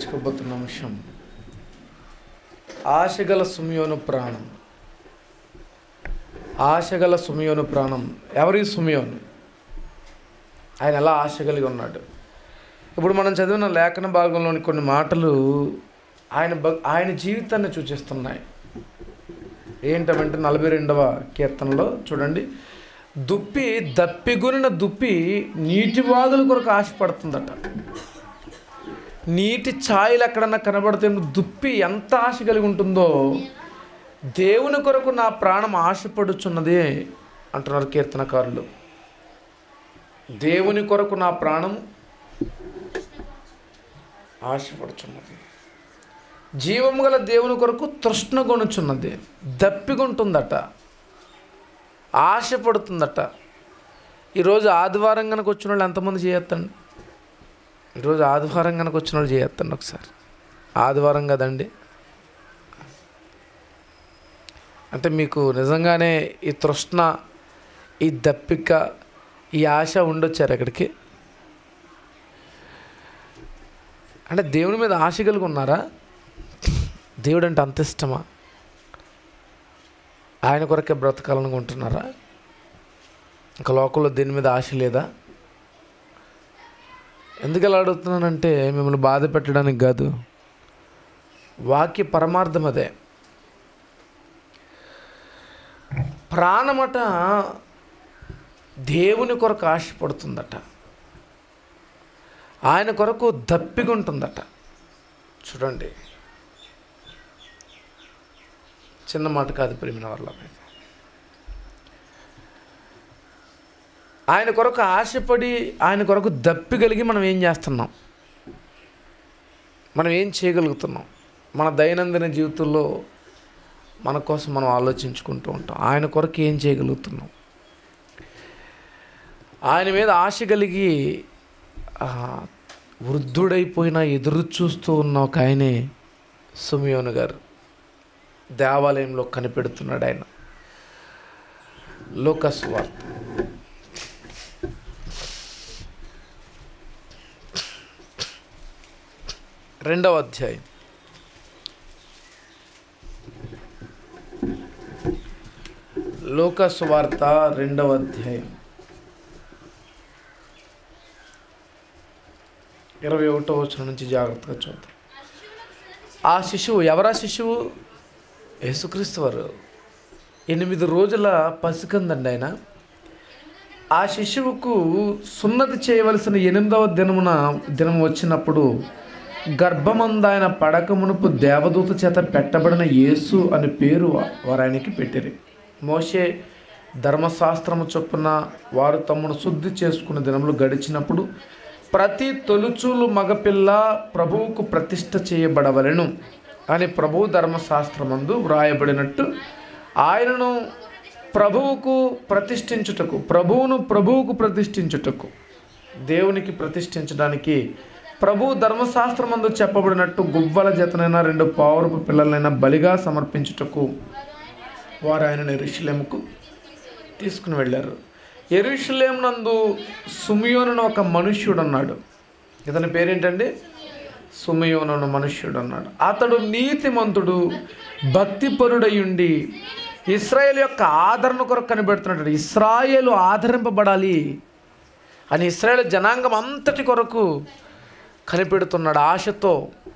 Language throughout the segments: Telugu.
నేర్చుకోబోతున్న అంశం ఆశగల సుమియోను ప్రాణం ఆశగల సుమియోను ప్రాణం ఎవరి సుమియోను ఆయన ఎలా ఆశ కలిగి ఉన్నాడు ఇప్పుడు మనం చదివిన లేఖన భాగంలోని కొన్ని మాటలు ఆయన భ- ఆయన జీవితాన్ని సూచిస్తున్నాయి ఏంటంటే నలభై రెండవ కీర్తనలో చూడండి దుప్పి దప్పిగొనిన దుప్పి నీటి వాగుల కొరకు ఆశపడుతుందట నీటి ఛాయలు ఎక్కడన్నా కనబడితే దుప్పి ఎంత ఆశ కలిగి ఉంటుందో దేవుని కొరకు నా ప్రాణం ఆశపడుచున్నది అంటున్నారు కీర్తనకారులు దేవుని కొరకు నా ప్రాణం ఆశపడుచున్నది జీవము గల దేవుని కొరకు తృష్ణ కొనుచున్నది దప్పికొంటుందట ఆశపడుతుందట ఈరోజు ఆదివారం కనుక వచ్చిన వాళ్ళు ఎంతమంది చేయొద్దండి ఈరోజు ఆదివారం కనుక వచ్చిన వాళ్ళు చేయొద్దండి ఒకసారి ఆదివారం కదండి అంటే మీకు నిజంగానే ఈ తృష్ణ ఈ దప్పిక ఈ ఆశ ఉండొచ్చారు అక్కడికి అంటే దేవుని మీద ఆశ కలిగి ఉన్నారా దేవుడు అంటే అంత ఇష్టమా ఆయన కొరకే బ్రతకాలనుకుంటున్నారా ఇంకా లోకంలో దేని మీద ఆశ లేదా ఎందుకు ఎలా అడుగుతున్నానంటే మిమ్మల్ని బాధ పెట్టడానికి కాదు వాక్య పరమార్థం అదే ప్రాణమట దేవుని కొరకు ఆశపడుతుందట ఆయన కొరకు దప్పిగుంటుందట చూడండి చిన్న మాట కాదు ప్రేమిన వల్ల ఆయన కొరకు ఆశపడి ఆయన కొరకు దప్పి కలిగి మనం ఏం చేస్తున్నాం మనం ఏం చేయగలుగుతున్నాం మన దైనందిన జీవితంలో మన కోసం మనం ఆలోచించుకుంటూ ఉంటాం ఆయన కొరకు ఏం చేయగలుగుతున్నాం ఆయన మీద ఆశ కలిగి ఆ, వృద్ధుడైపోయిన ఎదురు చూస్తూ ఉన్న ఒక ఆయనే సుమియోను గారు దేవాలయంలో కనిపెడుతున్నాడు ఆయన లోకస్ వార్త రెండవ అధ్యాయం లోకస్ వార్త రెండవ అధ్యాయం ఇరవై ఒకటో వచ్చిన నుంచి జాగ్రత్తగా చూద్దాం ఆ శిశువు ఎవరా శిశువు యేసుక్రీస్తు వారు ఎనిమిది రోజుల పసికందండి ఆయన ఆ శిశువుకు సున్నతి చేయవలసిన ఎనిమిదవ దినమున దినం వచ్చినప్పుడు గర్భమందాయన పడక మునుపు దేవదూత చేత పెట్టబడిన యేసు అని పేరు వారు ఆయనకి పెట్టిరి మోషే ధర్మశాస్త్రము చొప్పున వారు తమను శుద్ధి చేసుకున్న దినములు గడిచినప్పుడు ప్రతి తొలుచూలు మగపిల్ల ప్రభువుకు ప్రతిష్ఠ చేయబడవలెను అని ప్రభు ధర్మశాస్త్రమందు వ్రాయబడినట్టు ఆయనను ప్రభువుకు ప్రతిష్ఠించుటకు ప్రభువును ప్రభువుకు ప్రతిష్ఠించుటకు దేవునికి ప్రతిష్ఠించడానికి ప్రభు ధర్మశాస్త్రమందు చెప్పబడినట్టు గువ్వల జతనైనా రెండు పావురపు పిల్లలైనా బలిగా సమర్పించుటకు వారు ఆయనను ఎరుషులేముకు తీసుకుని వెళ్ళారు ఎరుషులేం నందు సుమియోను ఒక మనుష్యుడు అన్నాడు ఇతని పేరేంటండి సుమయోను అన్న మనుష్యుడు అన్నాడు అతడు నీతిమంతుడు భక్తిపరుడయుండి ఇస్రాయేల్ యొక్క ఆదరణ కొరకు కనిపెడుతున్నాడు ఇస్రాయేలు ఆదరింపబడాలి అని ఇస్రాయేల్ జనాంగం అంతటి కొరకు కనిపెడుతున్నాడు ఆశతో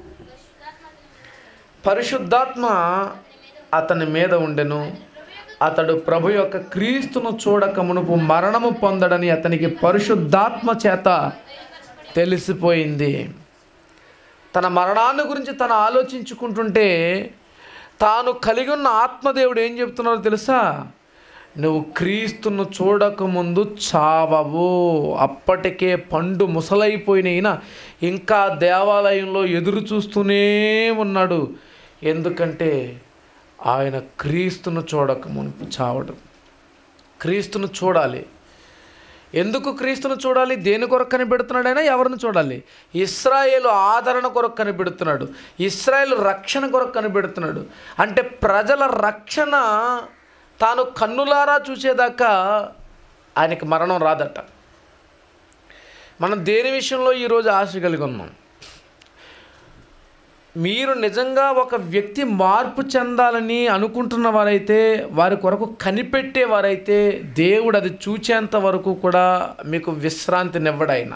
పరిశుద్ధాత్మ అతని మీద ఉండెను అతడు ప్రభు యొక్క క్రీస్తును చూడక మునుపు మరణము పొందడని అతనికి పరిశుద్ధాత్మ చేత తెలిసిపోయింది తన మరణాన్ని గురించి తను ఆలోచించుకుంటుంటే తాను కలిగి ఉన్న ఆత్మదేవుడు ఏం చెప్తున్నారో తెలుసా నువ్వు క్రీస్తును చూడకముందు చావవు అప్పటికే పండు ముసలైపోయిన ఇంకా దేవాలయంలో ఎదురు చూస్తూనే ఉన్నాడు ఎందుకంటే ఆయన క్రీస్తును చూడక మునుపు చావడు క్రీస్తును చూడాలి ఎందుకు క్రీస్తును చూడాలి దేని కొరకు కనిపెడుతున్నాడు ఆయన ఎవరిని చూడాలి ఇస్రాయేలు ఆదరణ కొరకు కనిపెడుతున్నాడు ఇస్రాయేల్ రక్షణ కొరకు కనిపెడుతున్నాడు అంటే ప్రజల రక్షణ తాను కన్నులారా చూసేదాకా ఆయనకి మరణం రాదట మనం దేని విషయంలో ఈరోజు ఆశ కలిగి ఉన్నాం మీరు నిజంగా ఒక వ్యక్తి మార్పు చెందాలని అనుకుంటున్న వారైతే వారి కొరకు కనిపెట్టేవారైతే దేవుడు అది చూచేంత వరకు కూడా మీకు విశ్రాంతినివ్వడాయన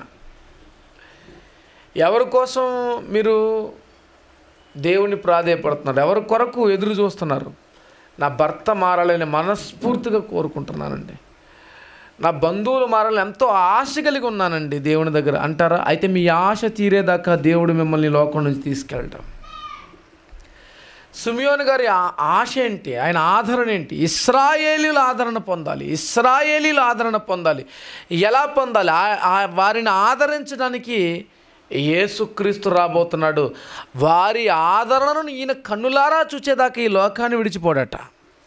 ఎవరి కోసం మీరు దేవుని ప్రాధేయపడుతున్నారు ఎవరి కొరకు ఎదురు చూస్తున్నారు నా భర్త మారాలని మనస్ఫూర్తిగా కోరుకుంటున్నానండి నా బంధువులు మారాలని ఎంతో ఆశ కలిగి ఉన్నానండి దేవుని దగ్గర అంటారా అయితే మీ ఆశ తీరేదాకా దేవుడు మిమ్మల్ని ఈ లోకం నుంచి తీసుకెళ్ళటం సుమియోన్ గారి ఆ- ఆశ ఏంటి ఆయన ఆదరణ ఏంటి ఇస్రాయేలీల ఆదరణ పొందాలి ఇస్రాయేలీల ఆదరణ పొందాలి ఎలా పొందాలి ఆ- ఆ వారిని ఆదరించడానికి యేసుక్రీస్తు రాబోతున్నాడు వారి ఆదరణను ఈయన కన్నులారా చూచేదాకా ఈ లోకాన్ని విడిచిపోడట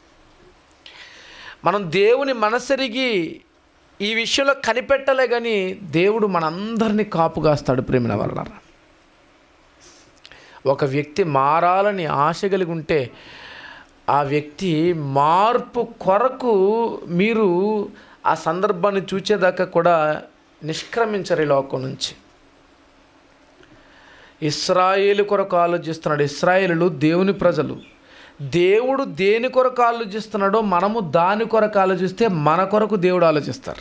మనం దేవుని మనసెరిగి ఈ విషయంలో కనిపెట్టలే కానీ దేవుడు మనందరినీ కాపుగాస్తాడు ప్రేమిన వలన ఒక వ్యక్తి మారాలని ఆశ కలిగి ఉంటే ఆ వ్యక్తి మార్పు కొరకు మీరు ఆ సందర్భాన్ని చూచేదాకా కూడా నిష్క్రమించరు ఈ లోకం నుంచి ఇస్రాయేలు కొరకు ఆలోచిస్తున్నాడు ఇస్రాయేలు దేవుని ప్రజలు దేవుడు దేని కొరకు ఆలోచిస్తున్నాడో మనము దాని కొరకు ఆలోచిస్తే మన కొరకు దేవుడు ఆలోచిస్తారు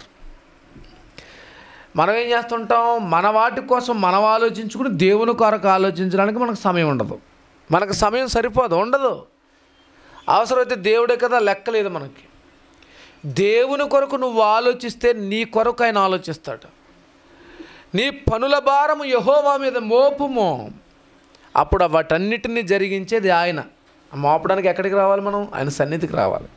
మనం ఏం చేస్తుంటాం మన వాటి కోసం మనం ఆలోచించుకుని దేవుని కొరకు ఆలోచించడానికి మనకు సమయం ఉండదు మనకు సమయం సరిపోదు ఉండదు అవసరమైతే దేవుడే కదా లెక్కలేదు మనకి దేవుని కొరకు నువ్వు ఆలోచిస్తే నీ కొరకు ఆయన ఆలోచిస్తాడు నీ పనుల భారము యహోవా మీద మోపుము అప్పుడు వాటన్నిటిని జరిగించేది ఆయన మోపడానికి ఎక్కడికి రావాలి మనం ఆయన సన్నిధికి రావాలి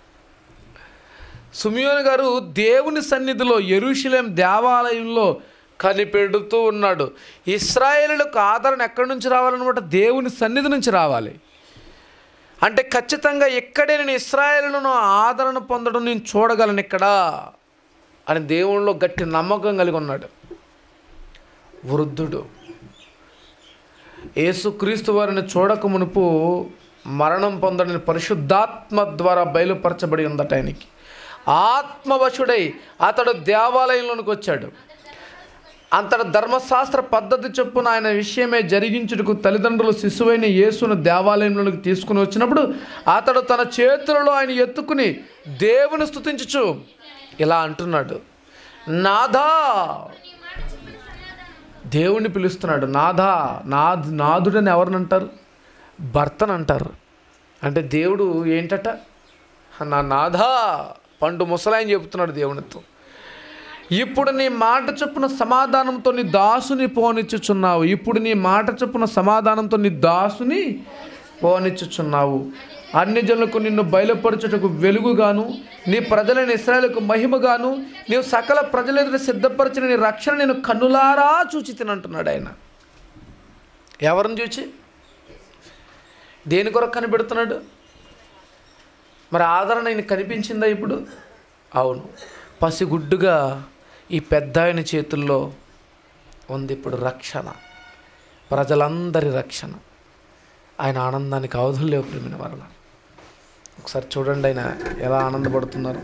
సుమియోన్ గారు దేవుని సన్నిధిలో ఎరుషలేం దేవాలయంలో కనిపెడుతూ ఉన్నాడు ఇస్రాయేలులకు ఆదరణ ఎక్కడి నుంచి రావాలన్నమాట దేవుని సన్నిధి నుంచి రావాలి అంటే ఖచ్చితంగా ఇక్కడే నేను ఇస్రాయేలును ఆదరణ పొందడం నేను చూడగలను ఇక్కడ అని దేవునిలో గట్టి నమ్మకం కలిగి ఉన్నాడు వృద్ధుడు యేసుక్రీస్తు వారిని చూడక మునుపు మరణం పొందడని పరిశుద్ధాత్మ ద్వారా బయలుపరచబడి ఉందట ఆయనకి ఆత్మవశుడై అతడు దేవాలయంలోనికి వచ్చాడు అంతట ధర్మశాస్త్ర పద్ధతి చొప్పున ఆయన విషయమే జరిగించుటకు తల్లిదండ్రులు శిశువైన యేసును దేవాలయంలోనికి తీసుకుని వచ్చినప్పుడు అతడు తన చేతులలో ఆయన ఎత్తుకుని దేవుని స్తుతించుచు ఇలా అంటున్నాడు నాథా దేవుణ్ణి పిలుస్తున్నాడు నాథా నాథ్ నాథుడని ఎవరిని అంటారు భర్తను అంటారు అంటే దేవుడు ఏంటట నా నాథా పండు ముసలాయని చెబుతున్నాడు దేవునితో ఇప్పుడు నీ మాట చొప్పున సమాధానంతో నీ దాసుని పోనిచ్చుచున్నావు ఇప్పుడు నీ మాట చొప్పున సమాధానంతో నీ దాసుని పోనిచ్చుచున్నావు అన్ని జనులకు నిన్ను బయలుపరచుటకు వెలుగుగాను నీ ప్రజలైన ఇస్రాయలకు మహిమగాను నీవు సకల ప్రజల ఎదుట సిద్ధపరిచిన నీ రక్షణ నేను కన్నులారా చూచి తినంటున్నాడు ఆయన ఎవరిని చూచి దేని కొరకు కనిపెడుతున్నాడు మరి ఆదరణ ఆయన కనిపించిందా ఇప్పుడు అవును పసిగుడ్డుగా ఈ పెద్ద ఆయన చేతుల్లో ఉంది ఇప్పుడు రక్షణ ప్రజలందరి రక్షణ ఆయన ఆనందానికి అవధులు లేవు ప్రేమిన వరల ఒకసారి చూడండి ఆయన ఎలా ఆనందపడుతున్నారు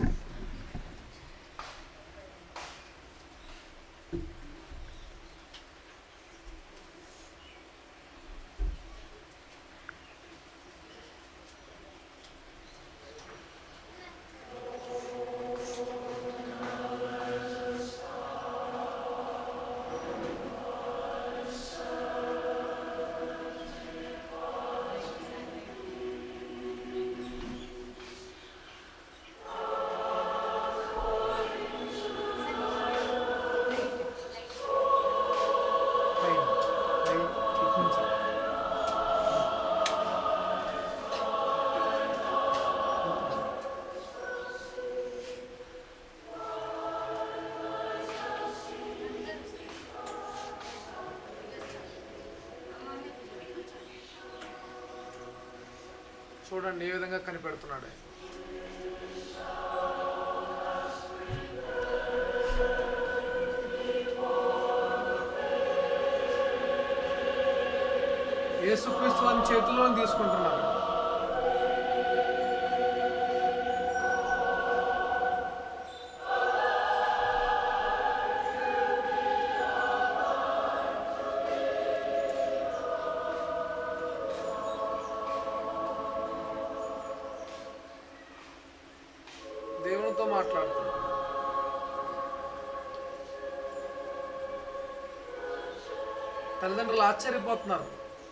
చూడండి ఏ విధంగా కనిపెడుతున్నాడు యేసుక్రీస్తు వారిని చేతిలో తీసుకుంటున్నాడు మాట్లాడుతున్నాడు తల్లిదండ్రులు ఆశ్చర్యపోతున్నారు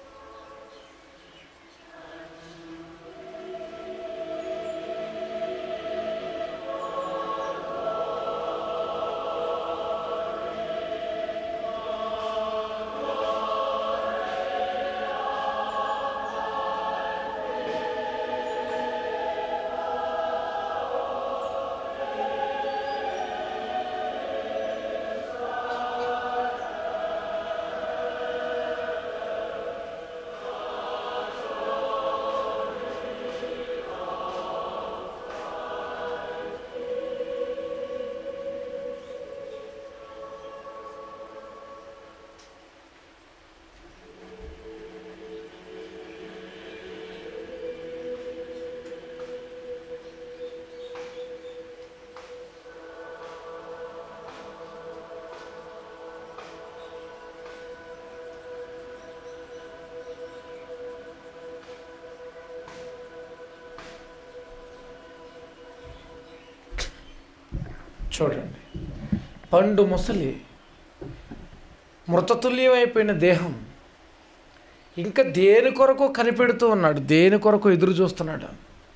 చూడండి పండు ముసలి మృతతుల్యమైపోయిన దేహం ఇంకా దేని కొరకు కనిపెడుతూ ఉన్నాడు దేని కొరకు ఎదురు చూస్తున్నాడు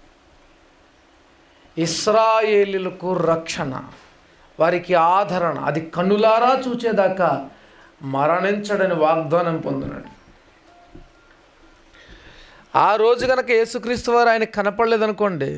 ఇస్రాయేలీలకు రక్షణ వారికి ఆదరణ అది కన్నులారా చూచేదాకా మరణించడని వాగ్దానం పొందినాడు ఆ రోజు కనుక యేసుక్రీస్తు వారు ఆయన కనపడలేదనుకోండి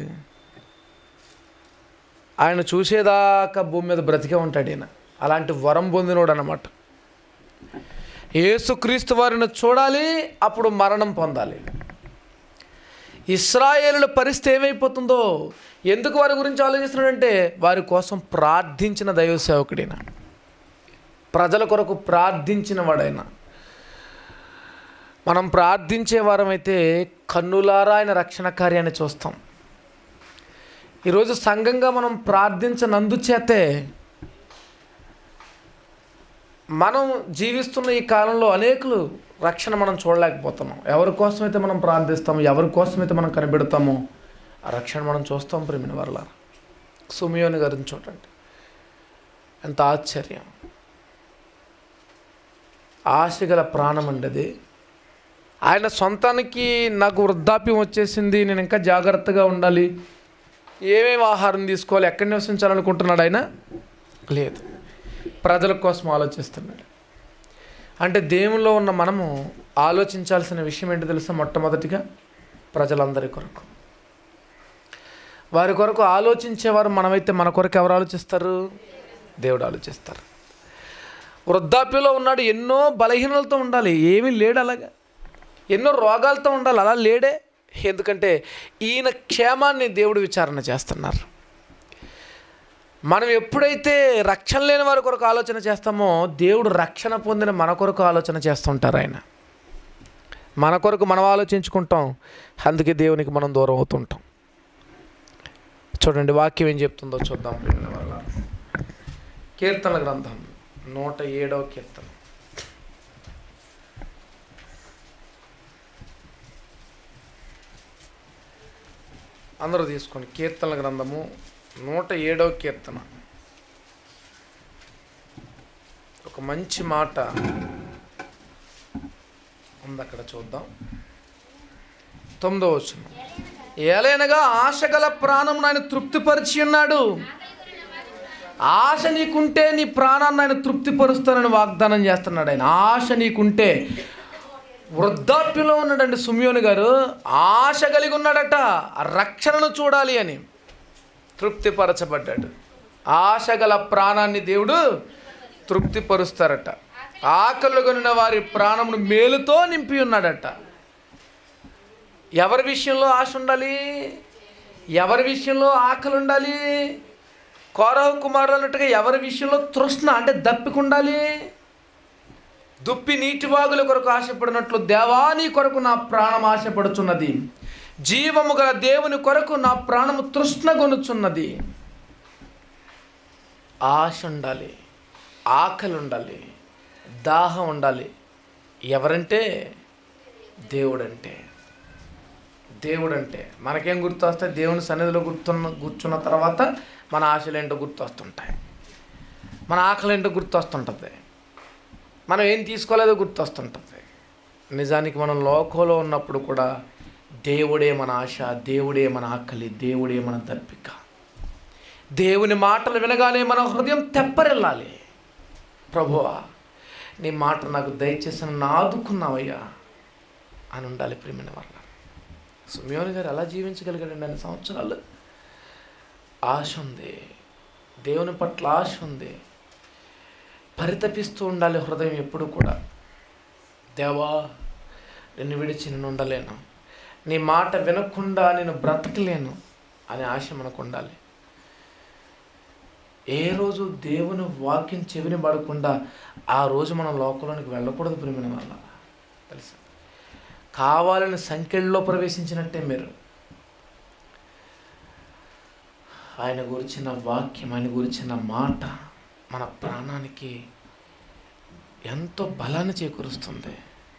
ఆయన చూసేదాకా భూమి మీద బ్రతికే ఉంటాడు ఈయన అలాంటి వరం పొందినోడు అనమాట యేసుక్రీస్తు వారిని చూడాలి అప్పుడు మరణం పొందాలి ఇస్రాయేలుల పరిస్థితి ఏమైపోతుందో ఎందుకు వారి గురించి ఆలోచిస్తున్నాడంటే వారి కోసం ప్రార్థించిన దైవ సేవకుడైన ప్రజల కొరకు ప్రార్థించిన వాడైనా మనం ప్రార్థించే వారమైతే కన్నులారా ఆయన రక్షణ కార్యాన్ని చూస్తాం ఈరోజు సంఘంగా మనం ప్రార్థించనందుచేతే మనం జీవిస్తున్న ఈ కాలంలో అనేకులు రక్షణ మనం చూడలేకపోతున్నాం ఎవరి కోసమైతే మనం ప్రార్థిస్తామో ఎవరి కోసమైతే మనం కనిపెడతామో ఆ రక్షణ మనం చూస్తాం ప్రేమిన వరల సుమియోని గారిని చూడండి ఎంత ఆశ్చర్యం ఆశ గల ప్రాణం అండి అది ఆయన సొంతానికి నాకు వృద్ధాప్యం వచ్చేసింది నేను ఇంకా జాగ్రత్తగా ఉండాలి ఏమేమి ఆహారం తీసుకోవాలి ఎక్కడ నివసించాలనుకుంటున్నాడు ఆయన లేదు ప్రజల కోసం ఆలోచిస్తున్నాడు అంటే దేవుల్లో ఉన్న మనము ఆలోచించాల్సిన విషయం ఏంటి తెలుసా మొట్టమొదటిగా ప్రజలందరి కొరకు వారి కొరకు ఆలోచించేవారు మనమైతే మన కొరకు ఎవరు ఆలోచిస్తారు దేవుడు ఆలోచిస్తారు వృద్ధాప్యంలో ఉన్నాడు ఎన్నో బలహీనలతో ఉండాలి ఏమీ లేడు అలాగా ఎన్నో రోగాలతో ఉండాలి అలా లేడే ఎందుకంటే ఈయన క్షేమాన్ని దేవుడు విచారణ చేస్తున్నారు మనం ఎప్పుడైతే రక్షణ లేని వారి కొరకు ఆలోచన చేస్తామో దేవుడు రక్షణ పొందిన మన కొరకు ఆలోచన చేస్తుంటారు ఆయన మన కొరకు మనం ఆలోచించుకుంటాం అందుకే దేవునికి మనం దూరం అవుతుంటాం చూడండి వాక్యం ఏం చెప్తుందో చూద్దాం ప్రియమైన వాళ్ళ కీర్తన గ్రంథం నూట ఏడవ కీర్తన అందరూ తీసుకోండి కీర్తన గ్రంథము నూట ఏడవ కీర్తన ఒక మంచి మాట ఉంది అక్కడ చూద్దాం తొమ్మిదో వచ్చిన ఏలైనగా ఆశ గల ప్రాణం ఆయన తృప్తిపరిచి ఉన్నాడు ఆశ నీకుంటే నీ ప్రాణాన్ని ఆయన తృప్తిపరుస్తానని వాగ్దానం చేస్తున్నాడు ఆయన ఆశ నీకుంటే వృద్ధాప్యంలో ఉన్నాడండి సుమియోని గారు ఆశ కలిగి ఉన్నాడట ఆ రక్షణను చూడాలి అని తృప్తిపరచబడ్డాడు ఆశ గల ప్రాణాన్ని దేవుడు తృప్తిపరుస్తారట ఆకలి కొనిన వారి ప్రాణమును మేలుతో నింపి ఉన్నాడట ఎవరి విషయంలో ఆశ ఉండాలి ఎవరి విషయంలో ఆకలి ఉండాలి కౌరవ కుమారులు అన్నట్టుగా ఎవరి విషయంలో తృష్ణ అంటే దప్పిక ఉండాలి దుప్పి నీటి వాగుల కొరకు ఆశపడినట్లు దేవాని కొరకు నా ప్రాణం ఆశపడుచున్నది జీవము గల దేవుని కొరకు నా ప్రాణము తృష్ణ కొనుచున్నది ఆశ ఉండాలి ఆకలి ఉండాలి దాహం ఉండాలి ఎవరంటే దేవుడంటే దేవుడంటే మనకేం గుర్తు వస్తే దేవుని సన్నిధిలో గుర్తున్న కూర్చున్న తర్వాత మన ఆశలు ఏంటో గుర్తొస్తుంటాయి మన ఆకలి ఏంటో గుర్తొస్తుంటుంది మనం ఏం తీసుకోలేదో గుర్తొస్తుంటుంది నిజానికి మనం లోకంలో ఉన్నప్పుడు కూడా దేవుడే మన ఆశ దేవుడే మన ఆకలి దేవుడే మన దర్పిక దేవుని మాటలు వినగానే మన హృదయం తెప్పరిల్లాలి ప్రభువా నీ మాట నాకు దయచేసి నన్ను ఆదుకున్నావయ్యా అని ఉండాలి ప్రేమిన వల్ల సుమయోని గారు ఎలా జీవించగలిగాడండి అన్ని సంవత్సరాలు ఆశ ఉంది దేవుని పట్ల ఆశ ఉంది పరితపిస్తూ ఉండాలి హృదయం ఎప్పుడు కూడా దేవా నిన్ను విడిచి నేను ఉండలేను నీ మాట వినకుండా నేను బ్రతకలేను అనే ఆశ మనకు ఉండాలి ఏ రోజు దేవుని వాక్యం చెవిని పడకుండా ఆ రోజు మనం లోకంలోనికి వెళ్ళకూడదు ప్రేమిన వల్ల తెలుసా కావాలని సంఖ్యల్లో ప్రవేశించినట్టే మీరు ఆయన గురించిన వాక్యం ఆయన గురించిన మాట మన ప్రాణానికి ఎంతో బలాన్ని చేకూరుస్తుంది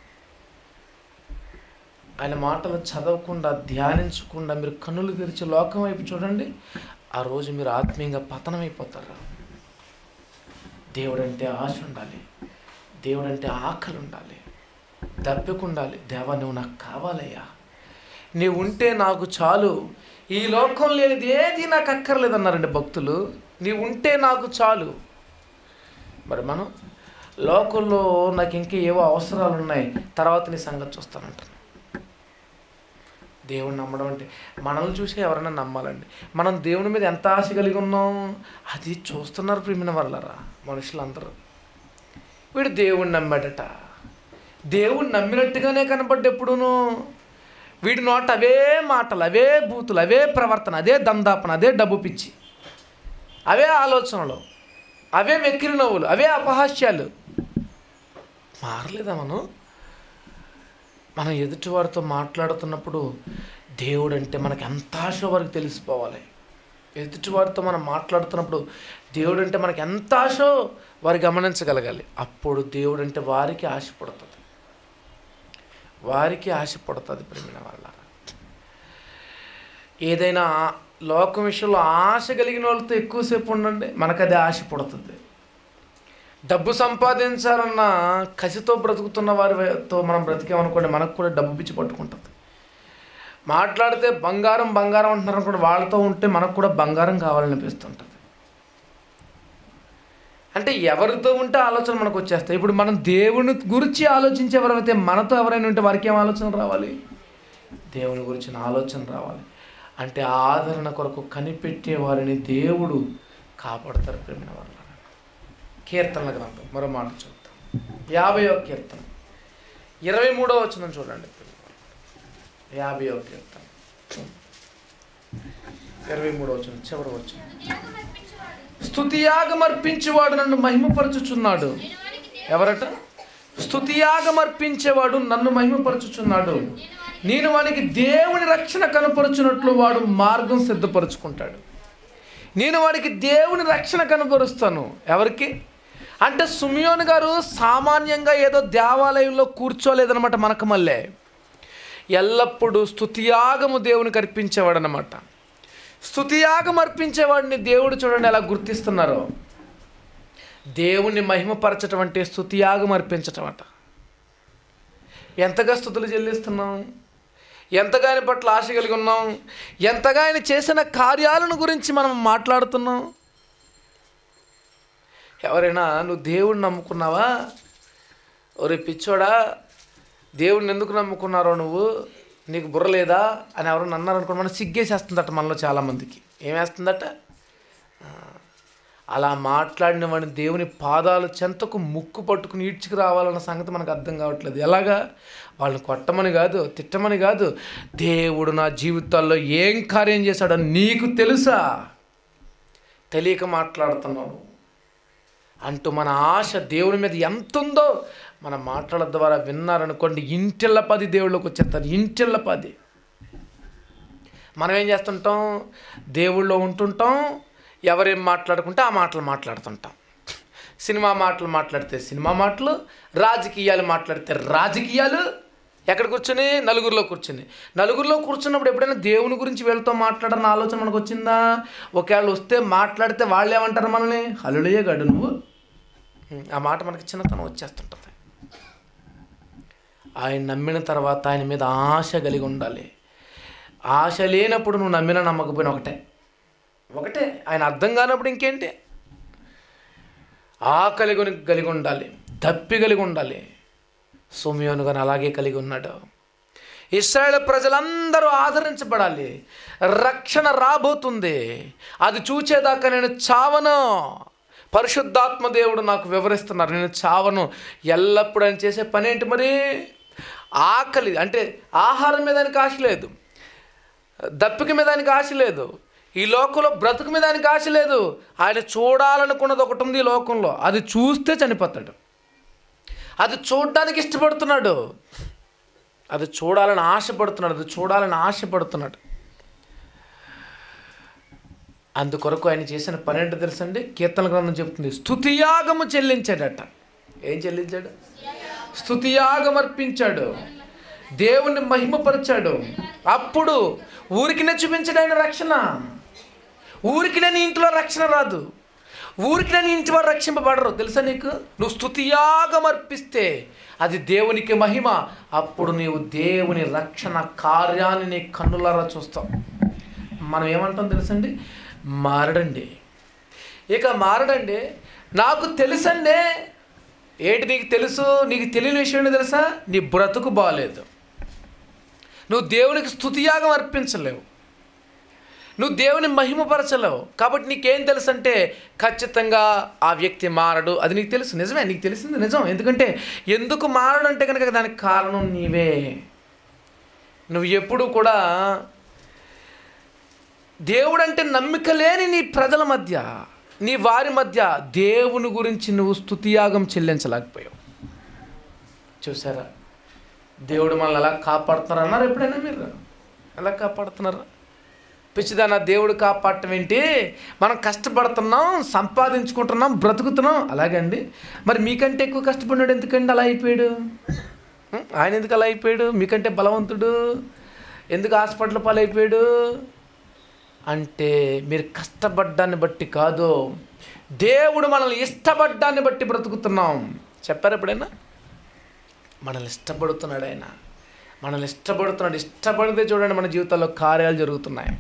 ఆయన మాటలు చదవకుండా ధ్యానించకుండా మీరు కన్నులు తెరిచి లోకం వైపు చూడండి ఆ రోజు మీరు ఆత్మీయంగా పతనమైపోతారు దేవుడంటే ఆశ ఉండాలి దేవుడంటే ఆకలి ఉండాలి దప్పిక ఉండాలి దేవా నువ్వు నాకు కావాలయ్యా నీవు ఉంటే నాకు చాలు ఈ లోకం లేనిది ఏది నాకు అక్కర్లేదన్నారండి భక్తులు నీవు ఉంటే నాకు చాలు మరి మనం లోకంలో నాకు ఇంకా ఏవో అవసరాలు ఉన్నాయి తర్వాత నీ సంగతి చూస్తానంటున్నాను దేవుని నమ్మడం అంటే మనల్ని చూసి ఎవరైనా నమ్మాలండి మనం దేవుని మీద ఎంత ఆశ కలిగి ఉన్నాం అది చూస్తున్నారు ప్రేమిన వల్లరా మనుషులందరూ వీడు దేవుణ్ణి నమ్మాడట దేవుణ్ణి నమ్మినట్టుగానే కనపడ్డ ఎప్పుడును వీడి నోట అవే మాటలు అవే బూతులు అవే ప్రవర్తన అదే దందాపన అదే డబ్బు పిచ్చి అవే ఆలోచనలు అవే వెక్కిరి నవ్వులు అవే అపహాస్యాలు మారలేదా మనం మనం ఎదుటివారితో మాట్లాడుతున్నప్పుడు దేవుడు అంటే మనకి ఎంత ఆశ వరకు తెలిసిపోవాలి ఎదుటివారితో మనం మాట్లాడుతున్నప్పుడు దేవుడు అంటే మనకి ఎంత ఆశో వారు గమనించగలగాలి అప్పుడు దేవుడు అంటే వారికి ఆశ పడుతుంది వారికి ఆశ పడుతుంది ప్రేమిన వల్ల ఏదైనా లోకం విషయంలో ఆశ కలిగిన వాళ్ళతో ఎక్కువసేపు ఉండండి మనకు అది ఆశ పడుతుంది డబ్బు సంపాదించాలన్న కసితో బ్రతుకుతున్న వారితో మనం బ్రతికామనుకోండి మనకు కూడా డబ్బు పిచ్చి పట్టుకుంటుంది మాట్లాడితే బంగారం బంగారం అంటున్నారు అనుకోండి వాళ్ళతో ఉంటే మనకు కూడా బంగారం కావాలనిపిస్తుంటుంది అంటే ఎవరితో ఉంటే ఆలోచన మనకు వచ్చేస్తాయి ఇప్పుడు మనం దేవుని గురించి ఆలోచించే ఎవరైతే మనతో ఎవరైనా ఉంటే వారికి ఏం ఆలోచన రావాలి దేవుని గురించిన ఆలోచన రావాలి అంటే ఆదరణ కొరకు కనిపెట్టే వారిని దేవుడు కాపాడతారు ప్రేమిన వాళ్ళ కీర్తనల గ్రంథం మరో మాట చూద్దాం యాభైవ కీర్తన ఇరవై మూడో వచ్చిన చూడండి యాభైవ కీర్తన ఇరవై మూడో వచ్చిన చివరి వచ్చిన స్తుతియాగమర్పించేవాడు నన్ను మహిమపరచుచున్నాడు ఎవరట స్తుతియాగమర్పించేవాడు నన్ను మహిమపరచుచున్నాడు నేను వానికి దేవుని రక్షణ కనపరుచున్నట్లు వాడు మార్గం సిద్ధపరచుకుంటాడు నేను వాడికి దేవుని రక్షణ కనపరుస్తాను ఎవరికి అంటే సుమియోన్ గారు సామాన్యంగా ఏదో దేవాలయంలో కూర్చోలేదనమాట మనకు మళ్ళీ ఎల్లప్పుడూ స్తుతియాగము దేవునికి అర్పించేవాడు అనమాట స్తుతియాగం అర్పించేవాడిని దేవుడు చూడండి ఎలా గుర్తిస్తున్నారో దేవుణ్ణి మహిమపరచటం అంటే స్తుతియాగం అర్పించటం అట ఎంతగా స్థుతులు చెల్లిస్తున్నాం ఎంతగా ఆయన పట్ల ఆశ కలిగి ఉన్నాం ఎంతగా ఆయన చేసిన కార్యాలను గురించి మనం మాట్లాడుతున్నాం ఎవరైనా నువ్వు దేవుడిని నమ్ముకున్నావా ఒరే పిచ్చోడా దేవుడిని ఎందుకు నమ్ముకున్నారో నువ్వు నీకు బుర్ర లేదా అని ఎవరైనా అన్నారు అనుకోండి మనం సిగ్గేసేస్తుందట మనలో చాలామందికి ఏమేస్తుందట ఆ, అలా మాట్లాడిన వాడిని దేవుని పాదాలు చెంతకు ముక్కు పట్టుకుని ఈడ్చుకు రావాలన్న సంగతి మనకు అర్థం కావట్లేదు ఎలాగా వాళ్ళని కొట్టమని కాదు తిట్టమని కాదు దేవుడు నా జీవితాల్లో ఏం కార్యం చేశాడో నీకు తెలుసా తెలియక మాట్లాడుతున్నావు అంటూ మన ఆశ దేవుని మీద ఎంత ఉందో మన మాటల ద్వారా విన్నారనుకోండి ఇంటిళ్ళ పది దేవుళ్ళకి వచ్చేస్తారు ఇంటిళ్ళ పది మనం ఏం చేస్తుంటాం దేవుళ్ళో ఉంటుంటాం ఎవరేం మాట్లాడుకుంటే ఆ మాటలు మాట్లాడుతుంటాం సినిమా మాటలు మాట్లాడితే సినిమా మాటలు రాజకీయాలు మాట్లాడితే రాజకీయాలు ఎక్కడ కూర్చుని నలుగురిలో కూర్చుని నలుగురిలో కూర్చున్నప్పుడు ఎప్పుడైనా దేవుని గురించి వీళ్ళతో మాట్లాడాలని ఆలోచన మనకు వచ్చిందా ఒకవేళ వస్తే మాట్లాడితే వాళ్ళు ఏమంటారు మనల్ని హలులయ్య గడు నువ్వు ఉం, ఆ మాట మనకి చిన్నతనం వచ్చేస్తుంటుంది ఆయన నమ్మిన తర్వాత ఆయన మీద ఆశ కలిగి ఉండాలి ఆశ లేనప్పుడు నువ్వు నమ్మినా నమ్మకపోయినా ఒకటే ఒకటే ఆయన అర్థం కానప్పుడు ఇంకేంటి ఆకలి కొని కలిగి ఉండాలి దప్పి కలిగి ఉండాలి సోమియోను కానీ అలాగే కలిగి ఉన్నాడు ఇస్రాయేల్ ప్రజలందరూ ఆదరించబడాలి రక్షణ రాబోతుంది అది చూచేదాకా నేను చావను పరిశుద్ధాత్మ దేవుడు నాకు వివరిస్తున్నారు నేను చావను ఎల్లప్పుడూ ఆయన చేసే పని ఏంటి మరి ఆకలి అంటే ఆహారం మీద ఆయనకు ఆశ లేదు దప్పిక మీద ఆయనకు ఆశ లేదు ఈ లోకంలో బ్రతుకు మీద ఆయనకు ఆశ లేదు ఆయన చూడాలనుకున్నది ఒకటి ఉంది ఈ లోకంలో అది చూస్తే చనిపోతాడు అది చూడడానికి ఇష్టపడుతున్నాడు అది చూడాలని ఆశపడుతున్నాడు అది చూడాలని ఆశపడుతున్నాడు అందుకొరకు ఆయన చేసిన పని ఏంటో తెలుసండి కీర్తన గ్రంథం చెప్తుంది స్థుతియాగము చెల్లించాడట ఏం చెల్లించాడు స్థుతియాగం అర్పించాడు దేవుణ్ణి మహిమపరిచాడు అప్పుడు ఊరికినే చూపించాడు ఆయన రక్షణ ఊరికినే నీ ఇంట్లో రక్షణ రాదు ఊరికినే నీ ఇంటి వారు రక్షింపబడరు తెలుసా నీకు నువ్వు స్థుతియాగం అర్పిస్తే అది దేవునికి మహిమ అప్పుడు నీవు దేవుని రక్షణ కార్యాన్ని నీ కన్నులారా చూస్తావు మనం ఏమంటాం తెలుసండి మారడండి ఇక మారడండి నాకు తెలుసండి ఏంటి నీకు తెలుసు నీకు తెలియని విషయం ఏంటో తెలుసా నీ బ్రతుకు బాగాలేదు నువ్వు దేవునికి స్థుతియాగం అర్పించలేవు నువ్వు దేవుని మహిమపరచలేవు కాబట్టి నీకేం తెలుసు అంటే ఖచ్చితంగా ఆ వ్యక్తి మారడు అది నీకు తెలుసు నిజమే నీకు తెలిసింది నిజం ఎందుకంటే ఎందుకు మారడు అంటే కనుక దానికి కారణం నీవే నువ్వు ఎప్పుడు కూడా దేవుడంటే నమ్మిక లేని నీ ప్రజల మధ్య నీ వారి మధ్య దేవుని గురించి నువ్వు స్థుతియాగం చెల్లించలేకపోయావు చూసారా దేవుడు మనల్ని ఎలా కాపాడుతున్నారు అన్నారు ఎప్పుడైనా మీరు ఎలా కాపాడుతున్నారు పిచ్చిదానా దేవుడు కాపాడటం ఏంటి మనం కష్టపడుతున్నాం సంపాదించుకుంటున్నాం బ్రతుకుతున్నాం అలాగే అండి మరి మీకంటే ఎక్కువ కష్టపడినాడు ఎందుకండి అలా అయిపోయాడు ఉం? ఆయన ఎందుకు అలా అయిపోయాడు మీకంటే బలవంతుడు ఎందుకు హాస్పిటల్ పాలైపోయాడు అంటే మీరు కష్టపడ్డాన్ని బట్టి కాదు దేవుడు మనల్ని ఇష్టపడ్డాన్ని బట్టి బ్రతుకుతున్నాం చెప్పారు ఎప్పుడైనా మనల్ని ఇష్టపడుతున్నాడు ఆయన మనల్ని ఇష్టపడుతున్నాడు ఇష్టపడితే చూడండి మన జీవితాల్లో కార్యాలు జరుగుతున్నాయి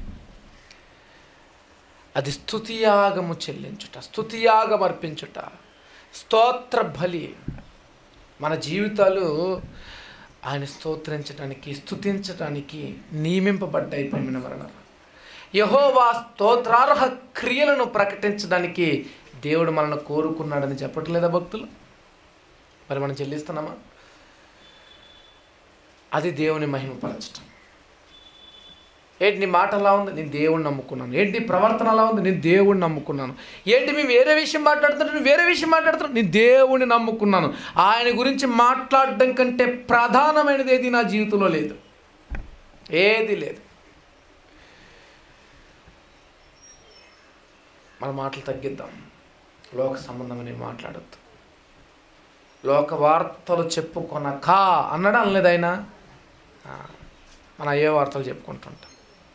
అది స్థుతియాగము చెల్లించుట స్థుతియాగం అర్పించుట స్తోత్ర బలి మన జీవితాలు ఆయన స్తోత్రించడానికి స్తుతించడానికి నియమింపబడ్డాయి ప్రేమిన వలన యహోవా స్తోత్రార్హ క్రియలను ప్రకటించడానికి దేవుడు మనల్ని కోరుకున్నాడని చెప్పట్లేదా భక్తులు మరి మనం చెల్లిస్తున్నామా అది దేవుని మహిమపరచటం ఏంటి నీ మాట అలా ఉంది నేను దేవుణ్ణి నమ్ముకున్నాను ఏంటి నీ ప్రవర్తన అలా ఉంది నేను దేవుణ్ణి నమ్ముకున్నాను ఏంటి మేము వేరే విషయం మాట్లాడుతున్నాను నేను వేరే విషయం మాట్లాడుతున్నాను నేను దేవుణ్ణి నమ్ముకున్నాను ఆయన గురించి మాట్లాడడం కంటే ప్రధానమైనది ఏది నా జీవితంలో లేదు ఏది లేదు మన మాటలు తగ్గిద్దాం లోక సంబంధమని మాట్లాడద్దు లోక వార్తలు చెప్పుకొనక అన్నాడు అనలేదు ఆయన ఆ, మన అయ్యే వార్తలు చెప్పుకుంటుంటాం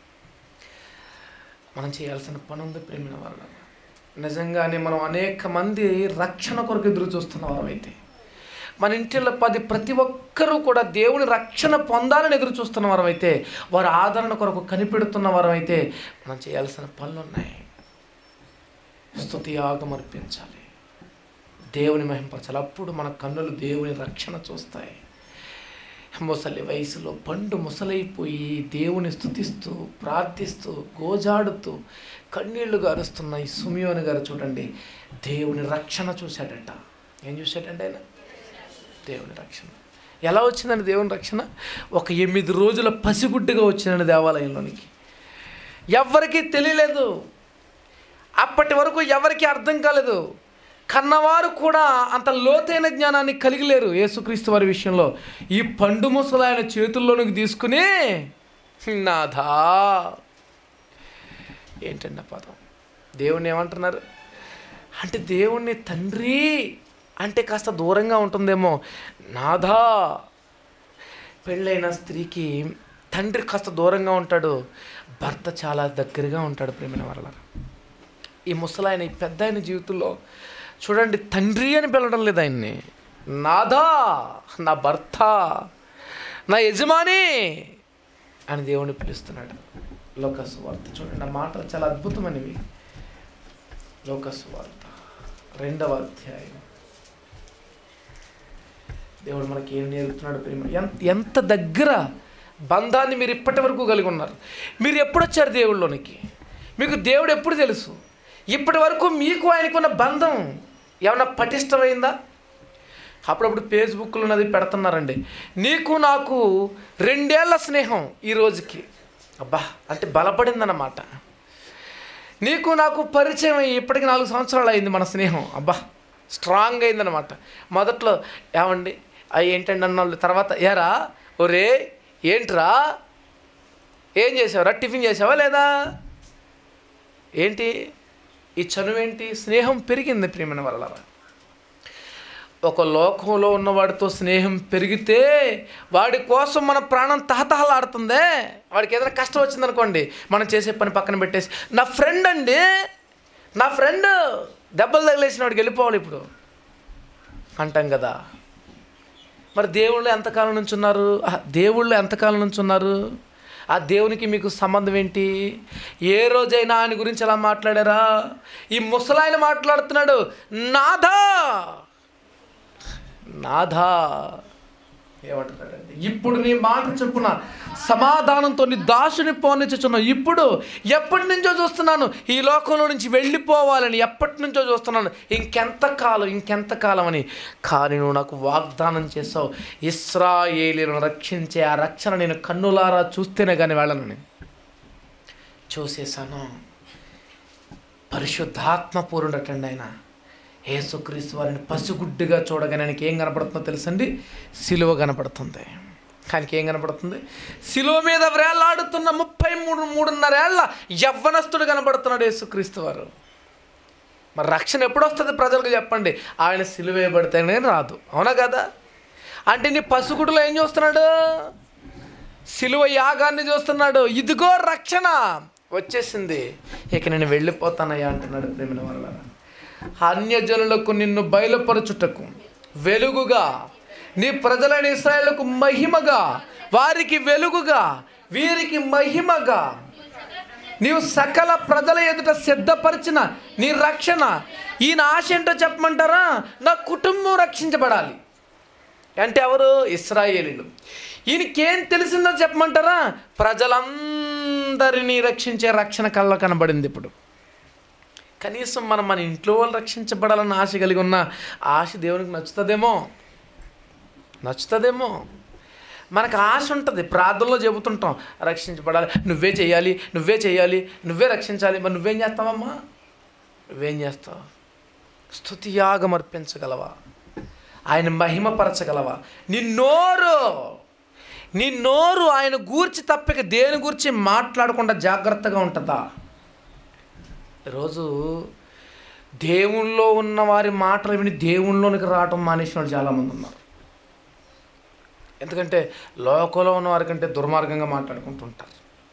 మనం చేయాల్సిన పని ఉంది ప్రేమిన వల్ల నిజంగానే మనం అనేక మంది రక్షణ కొరకు ఎదురు చూస్తున్న వారం అయితే మన ఇంటిలో పది ప్రతి ఒక్కరూ కూడా దేవుని రక్షణ పొందాలని ఎదురు చూస్తున్న వారం అయితే వారి ఆదరణ కొరకు కనిపెడుతున్న వారం అయితే మనం చేయాల్సిన పనులు ఉన్నాయి స్తుతి యాగం అర్పించాలి దేవుని మహింపరచాలి అప్పుడు మన కన్నులు దేవుని రక్షణ చూస్తాయి ముసలి వయసులో పండు ముసలైపోయి దేవుని స్తుతిస్తూ ప్రార్థిస్తూ గోజాడుతూ కన్నీళ్లు గారుస్తున్న ఈ సుమియోని గారు చూడండి దేవుని రక్షణ చూశాడట ఏం చూశాడంటే ఆయన దేవుని రక్షణ ఎలా వచ్చిందండి దేవుని రక్షణ ఒక ఎనిమిది రోజుల పసిగుడ్డుగా వచ్చిందండి దేవాలయంలోనికి ఎవ్వరికీ తెలియలేదు అప్పటి వరకు ఎవరికి అర్థం కాలేదు కన్నవారు కూడా అంత లోతైన జ్ఞానాన్ని కలిగి లేరు యేసుక్రీస్తు వారి విషయంలో ఈ పండు ముసలు ఆయన చేతుల్లోనికి తీసుకుని నాథా ఏంటండి ఆ పదం దేవుణ్ణి ఏమంటున్నారు అంటే దేవుణ్ణి తండ్రి అంటే కాస్త దూరంగా ఉంటుందేమో నాథా పెళ్ళైన స్త్రీకి తండ్రి కాస్త దూరంగా ఉంటాడు భర్త చాలా దగ్గరగా ఉంటాడు ప్రేమిన వరల ఈ ముసలాయన ఈ పెద్ద ఆయన జీవితంలో చూడండి తండ్రి అని పిలవడం లేదు ఆయన్ని నాదా నా భర్త నా యజమాని అని దేవుని పిలుస్తున్నాడు లోకసు వార్త చూడండి ఆ మాటలు చాలా అద్భుతమైనవి లోకసు వార్త రెండవ అధ్యాయం దేవుడు మనకి ఏం నేర్పుతున్నాడు ప్రేమ ఎంత ఎంత దగ్గర బంధాన్ని మీరు ఇప్పటి వరకు కలిగి ఉన్నారు మీరు ఎప్పుడు వచ్చారు దేవుళ్ళలోనికి మీకు దేవుడు ఎప్పుడు తెలుసు ఇప్పటి వరకు మీకు ఆయనకున్న బంధం ఏమన్నా పటిష్టమైందా అప్పుడప్పుడు ఫేస్బుక్లో ఉన్నది పెడుతున్నారండి నీకు నాకు రెండేళ్ల స్నేహం ఈ రోజుకి అబ్బా అంటే బలపడిందన్నమాట నీకు నాకు పరిచయం అయ్యి ఇప్పటికి నాలుగు సంవత్సరాలు అయింది మన స్నేహం అబ్బా స్ట్రాంగ్ అయిందనమాట మొదట్లో ఏమండి అవి ఏంటండి అన్న తర్వాత ఏరా ఒరే ఏంట్రా ఏం చేసావురా టిఫిన్ చేసావా లేదా ఏంటి ఈ చనువేంటి స్నేహం పెరిగింది ప్రియమైన వల్ల ఒక లోకంలో ఉన్నవాడితో స్నేహం పెరిగితే వాడి కోసం మన ప్రాణం తహతహలాడుతుందే వాడికి ఏదైనా కష్టం వచ్చిందనుకోండి మనం చేసే పని పక్కన పెట్టేసి నా ఫ్రెండ్ అండి నా ఫ్రెండ్ దెబ్బలు తగిలేసిన వాడికి వెళ్ళిపోవాలి ఇప్పుడు అంటాం కదా మరి దేవుళ్ళు ఎంతకాలం నుంచి ఉన్నారు ఆ, దేవుళ్ళు ఎంతకాలం నుంచి ఉన్నారు ఆ దేవునికి మీకు సంబంధం ఏంటి ఏ రోజైనా ఆయన గురించి ఎలా మాట్లాడారా ఈ ముసలాయన మాట్లాడుతున్నాడు నాథా నాథా ఏమంటున్నాడండి ఇప్పుడు నీ మాట చెప్పున సమాధానంతో నీ దాసుని పోనిచ్చుచున్నావు ఇప్పుడు ఎప్పటి నుంచో చూస్తున్నాను ఈ లోకంలో నుంచి వెళ్ళిపోవాలని ఎప్పటి నుంచో చూస్తున్నాను ఇంకెంత కాలం ఇంకెంత కాలం అని కానీ నువ్వు నాకు వాగ్దానం చేసావు ఇస్రాయేలీలను రక్షించే ఆ రక్షణ నేను కన్నులారా చూస్తేనే కానీ వెళ్ళను చూసేశాను పరిశుద్ధాత్మ పూరుండటండి ఆయన యేసుక్రీస్తు వారిని పసిగుడ్డిగా చూడగానే ఆయనకి ఏం కనపడుతుందో తెలుసండి సిలువ కనపడుతుంది ఆయనకి ఏం కనపడుతుంది సిలువ మీద వేలాడుతున్న ముప్పై మూడు మూడున్నరేళ్ల యవ్వనస్తుడు కనపడుతున్నాడు యేసుక్రీస్తు వారు మరి రక్షణ ఎప్పుడు వస్తుంది ప్రజలకు చెప్పండి ఆయన సిలువ వేయబడితేనే రాదు అవునా కదా అంటే నీ పసిగుడ్డులో ఏం చూస్తున్నాడు సిలువ యాగాన్ని చూస్తున్నాడు ఇదిగో రక్షణ వచ్చేసింది ఇక నేను వెళ్ళిపోతానయ్యా అంటున్నాడు ప్రేమిన వల్ల అన్యజనులకు నిన్ను బయలుపరచుటకు వెలుగుగా నీ ప్రజలైన ఇస్రాయేళ్లకు మహిమగా వారికి వెలుగుగా వీరికి మహిమగా నీవు సకల ప్రజల ఎదుట సిద్ధపరిచిన నీ రక్షణ ఈయన ఆశ ఏంటో చెప్పమంటారా నా కుటుంబం రక్షించబడాలి అంటే ఎవరు ఇస్రాయేలీలు ఈయనకేం తెలిసిందో చెప్పమంటారా ప్రజలందరినీ రక్షించే రక్షణ కళ్ళ కనబడింది ఇప్పుడు కనీసం మనం మన ఇంట్లో వాళ్ళు రక్షించబడాలన్న ఆశ కలిగి ఉన్న ఆశ దేవునికి నచ్చుతుందేమో నచ్చుతుందేమో మనకు ఆశ ఉంటుంది ప్రార్థనలో చెబుతుంటాం రక్షించబడాలి నువ్వే చేయాలి నువ్వే చేయాలి నువ్వే రక్షించాలి మరి నువ్వేం చేస్తావమ్మా నువ్వేం చేస్తావు స్థుతి యాగం అర్పించగలవా ఆయన మహిమపరచగలవా నీ నోరు నీ నోరు ఆయన గూర్చి తప్పిక దేని గురించి మాట్లాడకుండా జాగ్రత్తగా ఉంటుందా ఈరోజు దేవుళ్ళో ఉన్న వారి మాటలు విని దేవుళ్ళలోనికి రావటం మానేసిన వాళ్ళు చాలామంది ఉన్నారు ఎందుకంటే లోకంలో ఉన్న వారికంటే దుర్మార్గంగా మాట్లాడుకుంటుంటారు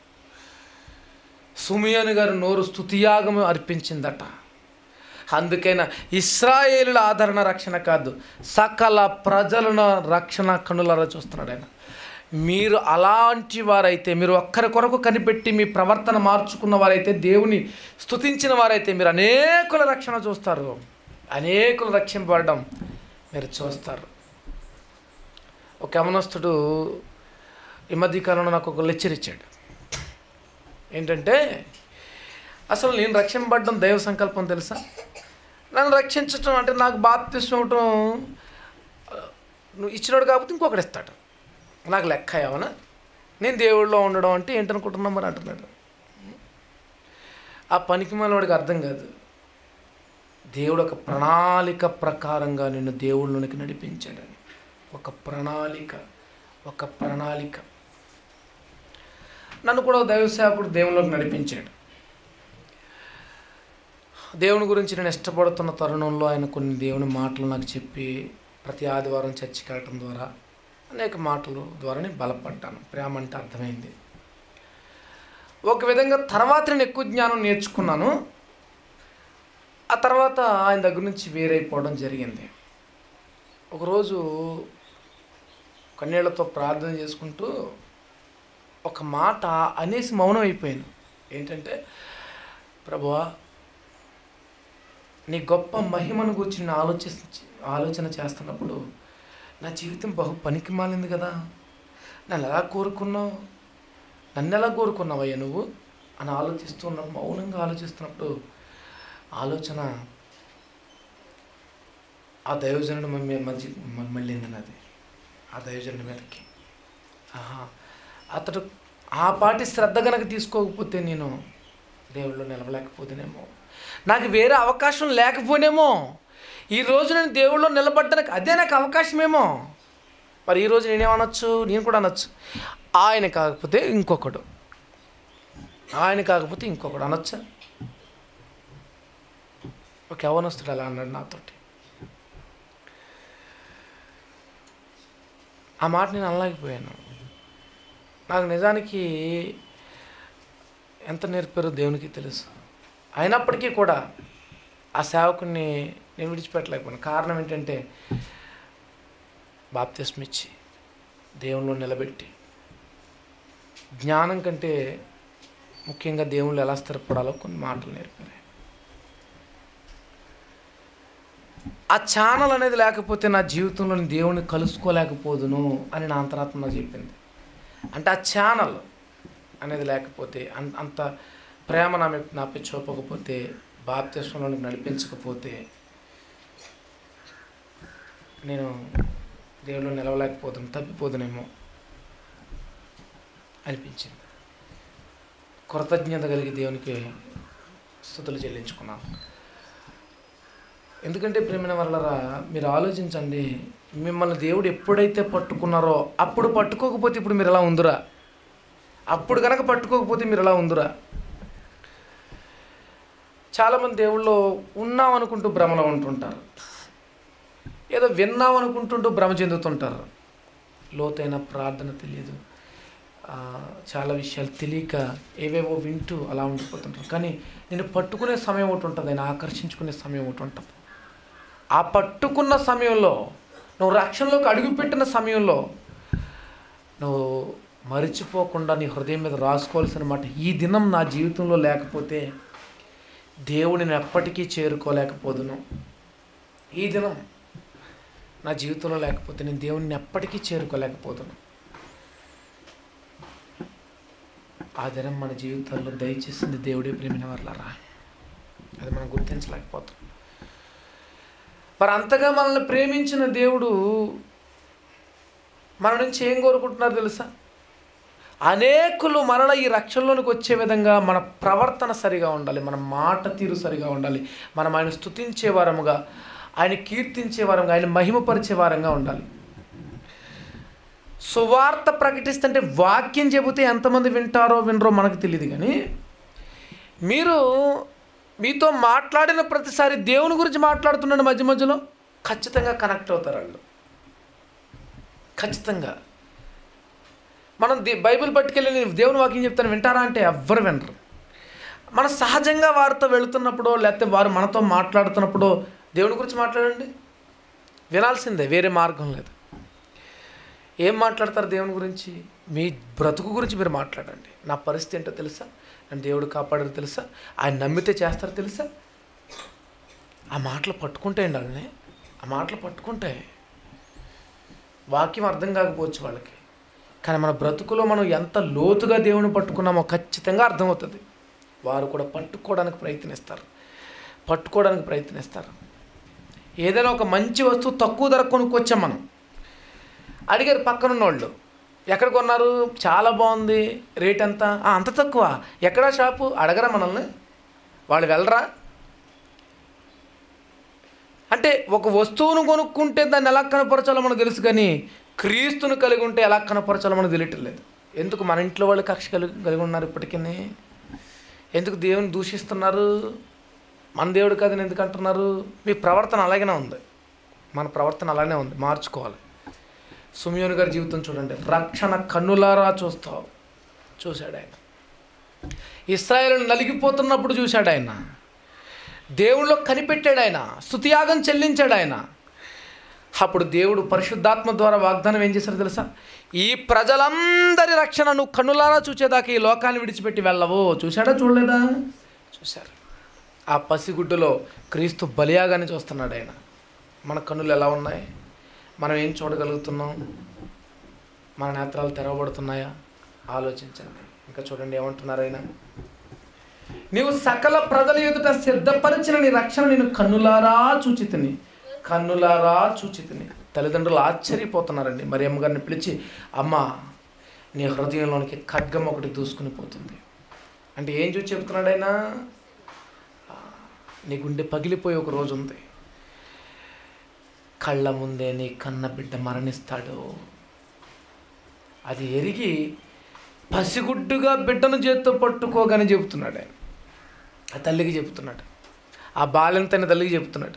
సుమియోని గారు నోరు స్తుతియాగము అర్పించిందట అందుకైనా ఇస్రాయేలుల ఆదరణ రక్షణ కాదు సకల ప్రజలను రక్షణ కనులరా చూస్తున్నాడు ఆయన మీరు అలాంటి వారైతే మీరు ఒక్కరి కొరకు కనిపెట్టి మీ ప్రవర్తన మార్చుకున్న వారైతే దేవుని స్తుతించిన వారైతే మీరు అనేకుల రక్షణ చూస్తారు అనేకులు రక్షింపబడడం మీరు చూస్తారు ఒక యమనస్తుడు ఈ మధ్యకాలంలో నాకు ఒక లెక్చర్ ఇచ్చాడు ఏంటంటే అసలు నేను రక్షింపబడడం దైవ సంకల్పం తెలుసా నన్ను రక్షించటం అంటే నాకు బాప్తిస్మం ఇవ్వటం నువ్వు ఇచ్చినోడు కాకపోతే ఇంకొకటి ఇస్తాడు నాకు లెక్క ఏమన్నా నేను దేవుళ్ళలో ఉండడం అంటే ఏంటనుకుంటున్నాం మరి అంటున్నాడు ఆ పనికి వాడికి అర్థం కాదు దేవుడు ఒక ప్రణాళిక ప్రకారంగా నిన్ను దేవుళ్ళలోనికి నడిపించాడని ఒక ప్రణాళిక ఒక ప్రణాళిక నన్ను కూడా ఒక దైవ సేవకుడు దేవుళ్ళలోకి నడిపించాడు దేవుని గురించి నేను ఇష్టపడుతున్న తరుణంలో ఆయన కొన్ని దేవుని మాటలు నాకు చెప్పి ప్రతి ఆదివారం చర్చికి వెళ్ళటం ద్వారా అనేక మాటలు ద్వారానే బలపడ్డాను ప్రేమ అంటే అర్థమైంది ఒక విధంగా తర్వాత నేను ఎక్కువ జ్ఞానం నేర్చుకున్నాను ఆ తర్వాత ఆయన దగ్గర నుంచి వేరైపోవడం జరిగింది ఒకరోజు కన్నీళ్లతో ప్రార్థన చేసుకుంటూ ఒక మాట అనేసి మౌనం అయిపోయాను ఏంటంటే ప్రభువా నీ గొప్ప మహిమను గురించి నేను ఆలోచించి ఆలోచన చేస్తున్నప్పుడు నా జీవితం బహు పనికి మాలింది కదా నన్ను ఎలా కోరుకున్నావు నన్ను ఎలా కోరుకున్నావయ్యా నువ్వు అని ఆలోచిస్తున్న మౌనంగా ఆలోచిస్తున్నప్పుడు ఆలోచన ఆ దైవజనుడు మమ్మీ మధ్య మళ్ళీంది నాది ఆ దైవజనుడి మీదకి ఆహా అతడు ఆ పాటి శ్రద్ధ కనుక తీసుకోకపోతే నేను దేవుళ్ళు నిలవలేకపోతేనేమో నాకు వేరే అవకాశం లేకపోనేమో ఈ రోజు నేను దేవుళ్ళు నిలబడ్డానికి అదే నాకు అవకాశమేమో మరి ఈ రోజు నేనేమనొచ్చు నేను కూడా అనొచ్చు ఆయన కాకపోతే ఇంకొకడు ఆయన కాకపోతే ఇంకొకడు అనొచ్చా ఒక యవనస్తుడు అలా అన్నాడు నాతోటి ఆ మాట నేను అనలేకపోయాను నాకు నిజానికి ఎంత నేర్పారో దేవునికి తెలుసు అయినప్పటికీ కూడా ఆ సేవకుని నేను విడిచిపెట్టలేకపోయాను కారణం ఏంటంటే బాప్తిస్మ ఇచ్చి దేవునిలో నిలబెట్టి జ్ఞానం కంటే ముఖ్యంగా దేవుళ్ళు ఎలా స్థిరపడాలో కొన్ని మాటలు నేర్పారు ఆ ఛానల్ అనేది లేకపోతే నా జీవితంలో నేను దేవుని కలుసుకోలేకపోదును అని నా అంతరాత్మ నాకు చెప్పింది అంటే ఆ ఛానల్ అనేది లేకపోతే అన్- అంత ప్రేమ నా మీద నాపై చూపకపోతే బాప్తిస్వంలోనికి నడిపించకపోతే నేను దేవుళ్ళు నిలవలేకపోతును తప్పిపోదునేమో అనిపించింది కృతజ్ఞత కలిగి దేవునికి స్థుతులు చెల్లించుకున్నాను ఎందుకంటే ప్రేమిన వల్లరా మీరు ఆలోచించండి మిమ్మల్ని దేవుడు ఎప్పుడైతే పట్టుకున్నారో అప్పుడు పట్టుకోకపోతే ఇప్పుడు మీరు ఎలా ఉందిరా అప్పుడు కనుక పట్టుకోకపోతే మీరు ఎలా ఉందిరా చాలామంది దేవుళ్ళు ఉన్నాం అనుకుంటూ భ్రమలో ఉంటుంటారు ఏదో విన్నాం అనుకుంటుంటూ భ్రమ చెందుతుంటారు లోతైన ప్రార్థన తెలియదు ఆ, చాలా విషయాలు తెలియక ఏవేవో వింటూ అలా ఉండిపోతుంటారు కానీ నేను పట్టుకునే సమయం ఒకటి ఉంటుంది ఆయన ఆకర్షించుకునే సమయం ఒకటి ఉంటుంది ఆ పట్టుకున్న సమయంలో నువ్వు రక్షణలోకి అడుగుపెట్టిన సమయంలో నువ్వు మరిచిపోకుండా నీ హృదయం మీద రాసుకోవాల్సిన మాట ఈ దినం నా జీవితంలో లేకపోతే దేవుడిని ఎప్పటికీ చేరుకోలేకపోదును ఈ దినం నా జీవితంలో లేకపోతే నేను దేవుడిని ఎప్పటికీ చేరుకోలేకపోదును ఆ దినం మన జీవితాల్లో దయచేసింది దేవుడే ప్రేమిన వర్లరా అది మనం గుర్తించలేకపోతాం మరి అంతగా మనల్ని ప్రేమించిన దేవుడు మన నుంచి ఏం కోరుకుంటున్నారు తెలుసా అనేకులు మరల ఈ రక్షణలోనికి వచ్చే విధంగా మన ప్రవర్తన సరిగా ఉండాలి మన మాట తీరు సరిగా ఉండాలి మనం ఆయన స్తుతించే వారముగా ఆయన కీర్తించే వారంగా ఆయన మహిమపరిచే వారంగా ఉండాలి సువార్త ప్రకటిస్తుంటే వాక్యం చెబితే ఎంతమంది వింటారో వినరో మనకు తెలియదు కానీ మీరు మీతో మాట్లాడిన ప్రతిసారి దేవుని గురించి మాట్లాడుతున్నాడు మధ్య మధ్యలో ఖచ్చితంగా కనెక్ట్ అవుతారు వాళ్ళు ఖచ్చితంగా మనం దే- బైబిల్ పట్టుకెళ్ళి నేను దేవుని వాక్యం చెప్తాను వింటారా అంటే ఎవ్వరు వినరు మనం సహజంగా వారితో వెళుతున్నప్పుడు లేకపోతే వారు మనతో మాట్లాడుతున్నప్పుడు దేవుని గురించి మాట్లాడండి వినాల్సిందే వేరే మార్గం లేదు ఏం మాట్లాడతారు దేవుని గురించి మీ బ్రతుకు గురించి మీరు మాట్లాడండి నా పరిస్థితి ఏంటో తెలుసా నన్ను దేవుడు కాపాడారు తెలుసా ఆయన నమ్మితే చేస్తారు తెలుసా ఆ మాటలు పట్టుకుంటే అండి వాళ్ళని ఆ మాటలు పట్టుకుంటే వాక్యం అర్థం కాకపోవచ్చు వాళ్ళకి కానీ మన బ్రతుకులో మనం ఎంత లోతుగా దేవుని పట్టుకున్నామో ఖచ్చితంగా అర్థమవుతుంది వారు కూడా పట్టుకోవడానికి ప్రయత్నిస్తారు పట్టుకోవడానికి ప్రయత్నిస్తారు ఏదైనా ఒక మంచి వస్తువు తక్కువ ధర కొనుక్కొచ్చాం మనం అడిగారు పక్కనున్న వాళ్ళు ఎక్కడ కొన్నారు చాలా బాగుంది రేట్ ఎంత "ఆ, అంత తక్కువ ఎక్కడా షాపు అడగరా మనల్ని వాళ్ళు వెళ్ళరా అంటే ఒక వస్తువును కొనుక్కుంటే దాన్ని ఎలా కనపరచాలో మనకు తెలుసు కానీ క్రీస్తును కలిగి ఉంటే ఎలా కనపరచాలో మనకు తెలియట్లేదు ఎందుకు మన ఇంట్లో వాళ్ళు కక్ష కలిగి కలిగి ఉన్నారు ఇప్పటికీ ఎందుకు దేవుని దూషిస్తున్నారు మన దేవుడు కాదని ఎందుకు అంటున్నారు మీ ప్రవర్తన అలాగనే ఉంది మన ప్రవర్తన అలానే ఉంది మార్చుకోవాలి సుమియోను గారి జీవితం చూడండి రక్షణ కన్నులారా చూస్తావు చూశాడు ఆయన ఇస్రాయేల్ నలిగిపోతున్నప్పుడు చూశాడు ఆయన దేవుళ్ళో కనిపెట్టాడు ఆయన స్తుతియాగం చెల్లించాడు ఆయన అప్పుడు దేవుడు పరిశుద్ధాత్మ ద్వారా వాగ్దానం ఏం చేశారో తెలుసా ఈ ప్రజలందరి రక్షణ నువ్వు కన్నులారా చూచేదాకా ఈ లోకాన్ని విడిచిపెట్టి వెళ్ళవు చూశాడా చూడలేదా చూశారు ఆ పసిగుడ్డులో క్రీస్తు బలియాగానే చూస్తున్నాడు ఆయన మన కన్నులు ఎలా ఉన్నాయి మనం ఏం చూడగలుగుతున్నాం మన నేత్రాలు తెరవబడుతున్నాయా ఆలోచించండి ఇంకా చూడండి ఏమంటున్నారు ఆయన నీవు సకల ప్రజల ఎదుట సిద్ధపరిచిన నీ రక్షణ నేను కన్నులారా చూచితిని కన్నులారా చూచితిని తల్లిదండ్రులు ఆశ్చర్యపోతున్నారండి మరి అమ్మగారిని పిలిచి అమ్మ నీ హృదయంలోనికి ఖడ్గం ఒకటి దూసుకుని పోతుంది అంటే ఏం చూసి చెప్తున్నాడు ఆయన ఆ, నీ గుండె పగిలిపోయి ఒక రోజు ఉంది కళ్ళ ముందే నీ కన్న బిడ్డ మరణిస్తాడు అది ఎరిగి పసిగుడ్డుగా బిడ్డను చేత్తో పట్టుకోగానే చెబుతున్నాడు ఆయన ఆ తల్లికి చెబుతున్నాడు ఆ బాల్యం తన తల్లికి చెబుతున్నాడు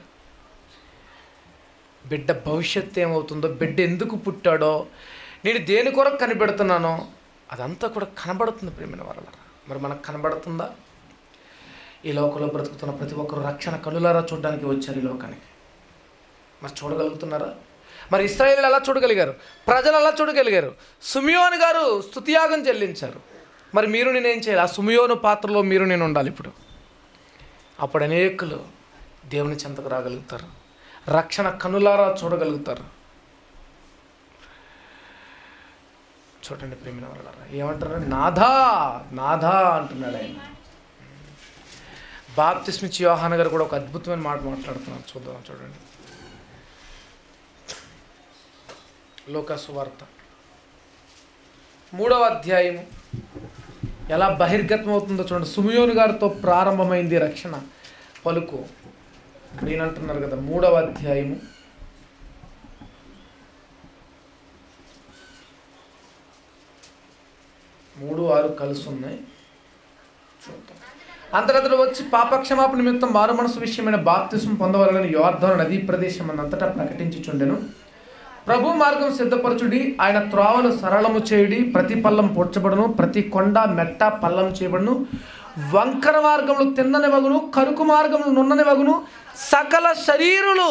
బిడ్డ భవిష్యత్తు ఏమవుతుందో బిడ్డ ఎందుకు పుట్టాడో నేను దేని కొరకు కనిపెడుతున్నానో అదంతా కూడా కనబడుతుంది ప్రేమైన వాళ్ళ మరి మనకు కనబడుతుందా ఈ లోకంలో బ్రతుకుతున్న ప్రతి ఒక్కరు రక్షణ కనులారా చూడడానికి వచ్చారు ఈ లోకానికి మరి చూడగలుగుతున్నారా మరి ఇస్రాయేల్ ఎలా చూడగలిగారు ప్రజలు ఎలా చూడగలిగారు సుమియోన్ గారు స్తుతియాగం చెల్లించారు మరి మీరు నేనేం చేయాలి ఆ సుమియోను పాత్రలో మీరు నేను ఉండాలి ఇప్పుడు అప్పుడు అనేకులు దేవుని చెంతకు రాగలుగుతారు రక్షణ కనులారా చూడగలుగుతారు చూడండి ప్రేమిన వాళ్ళారా ఏమంటారు నాథా నాథా అంటున్నాడు ఆయన బాప్తిస్మిచ్ యోహాన్ గారు కూడా ఒక అద్భుతమైన మాట మాట్లాడుతున్నారు చూద్దాం చూడండి లోకాసు వార్త మూడవ అధ్యాయము ఎలా బహిర్గతం అవుతుందో చూడండి సుమియోని గారితో ప్రారంభమైంది రక్షణ పలుకు ఇప్పుడు ఈయన అంటున్నారు కదా మూడవ అధ్యాయము మూడు ఆరు కలిసి ఉన్నాయి చూద్దాం అంతటతడు వచ్చి పాపక్షమాపణ నిమిత్తం మారు మనసు విషయమైన బాప్తిసం పొందవలనని యోర్ధన నదీ ప్రదేశం అంతటా ప్రకటించుచుండెను ప్రభు మార్గం సిద్ధపరచుడి ఆయన త్రోవలు సరళము చేయుడి ప్రతి పల్లం పొడ్చబడును ప్రతి కొండ మెట్ట పల్లం చేయబడును వంకర మార్గములు తిన్నని వగును కరుకు మార్గములు నున్నని వగును సకల శరీరులు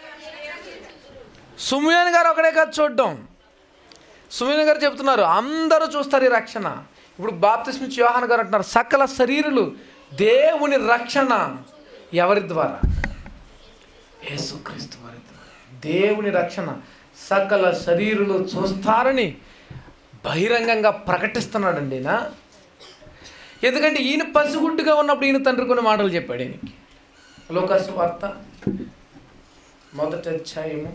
సుమయన్ గారు ఒకడే కాదు చూడడం సుమయన్ గారు చెప్తున్నారు అందరూ చూస్తారు ఈ రక్షణ ఇప్పుడు బాప్తిస్మిచ్ యోహాన్ గారు అంటున్నారు సకల శరీరులు దేవుని రక్షణ ఎవరి ద్వారా యేసుక్రీస్తు వారి ద్వారా దేవుని రక్షణ సకల శరీరులు చూస్తారని బహిరంగంగా ప్రకటిస్తున్నాడండి ఈయన ఎందుకంటే ఈయన పసిగుడ్డుగా ఉన్నప్పుడు ఈయన తండ్రి కొన్ని మాటలు చెప్పాడు ఈయనకి లోకాసు వార్త మొదటి అధ్యాయము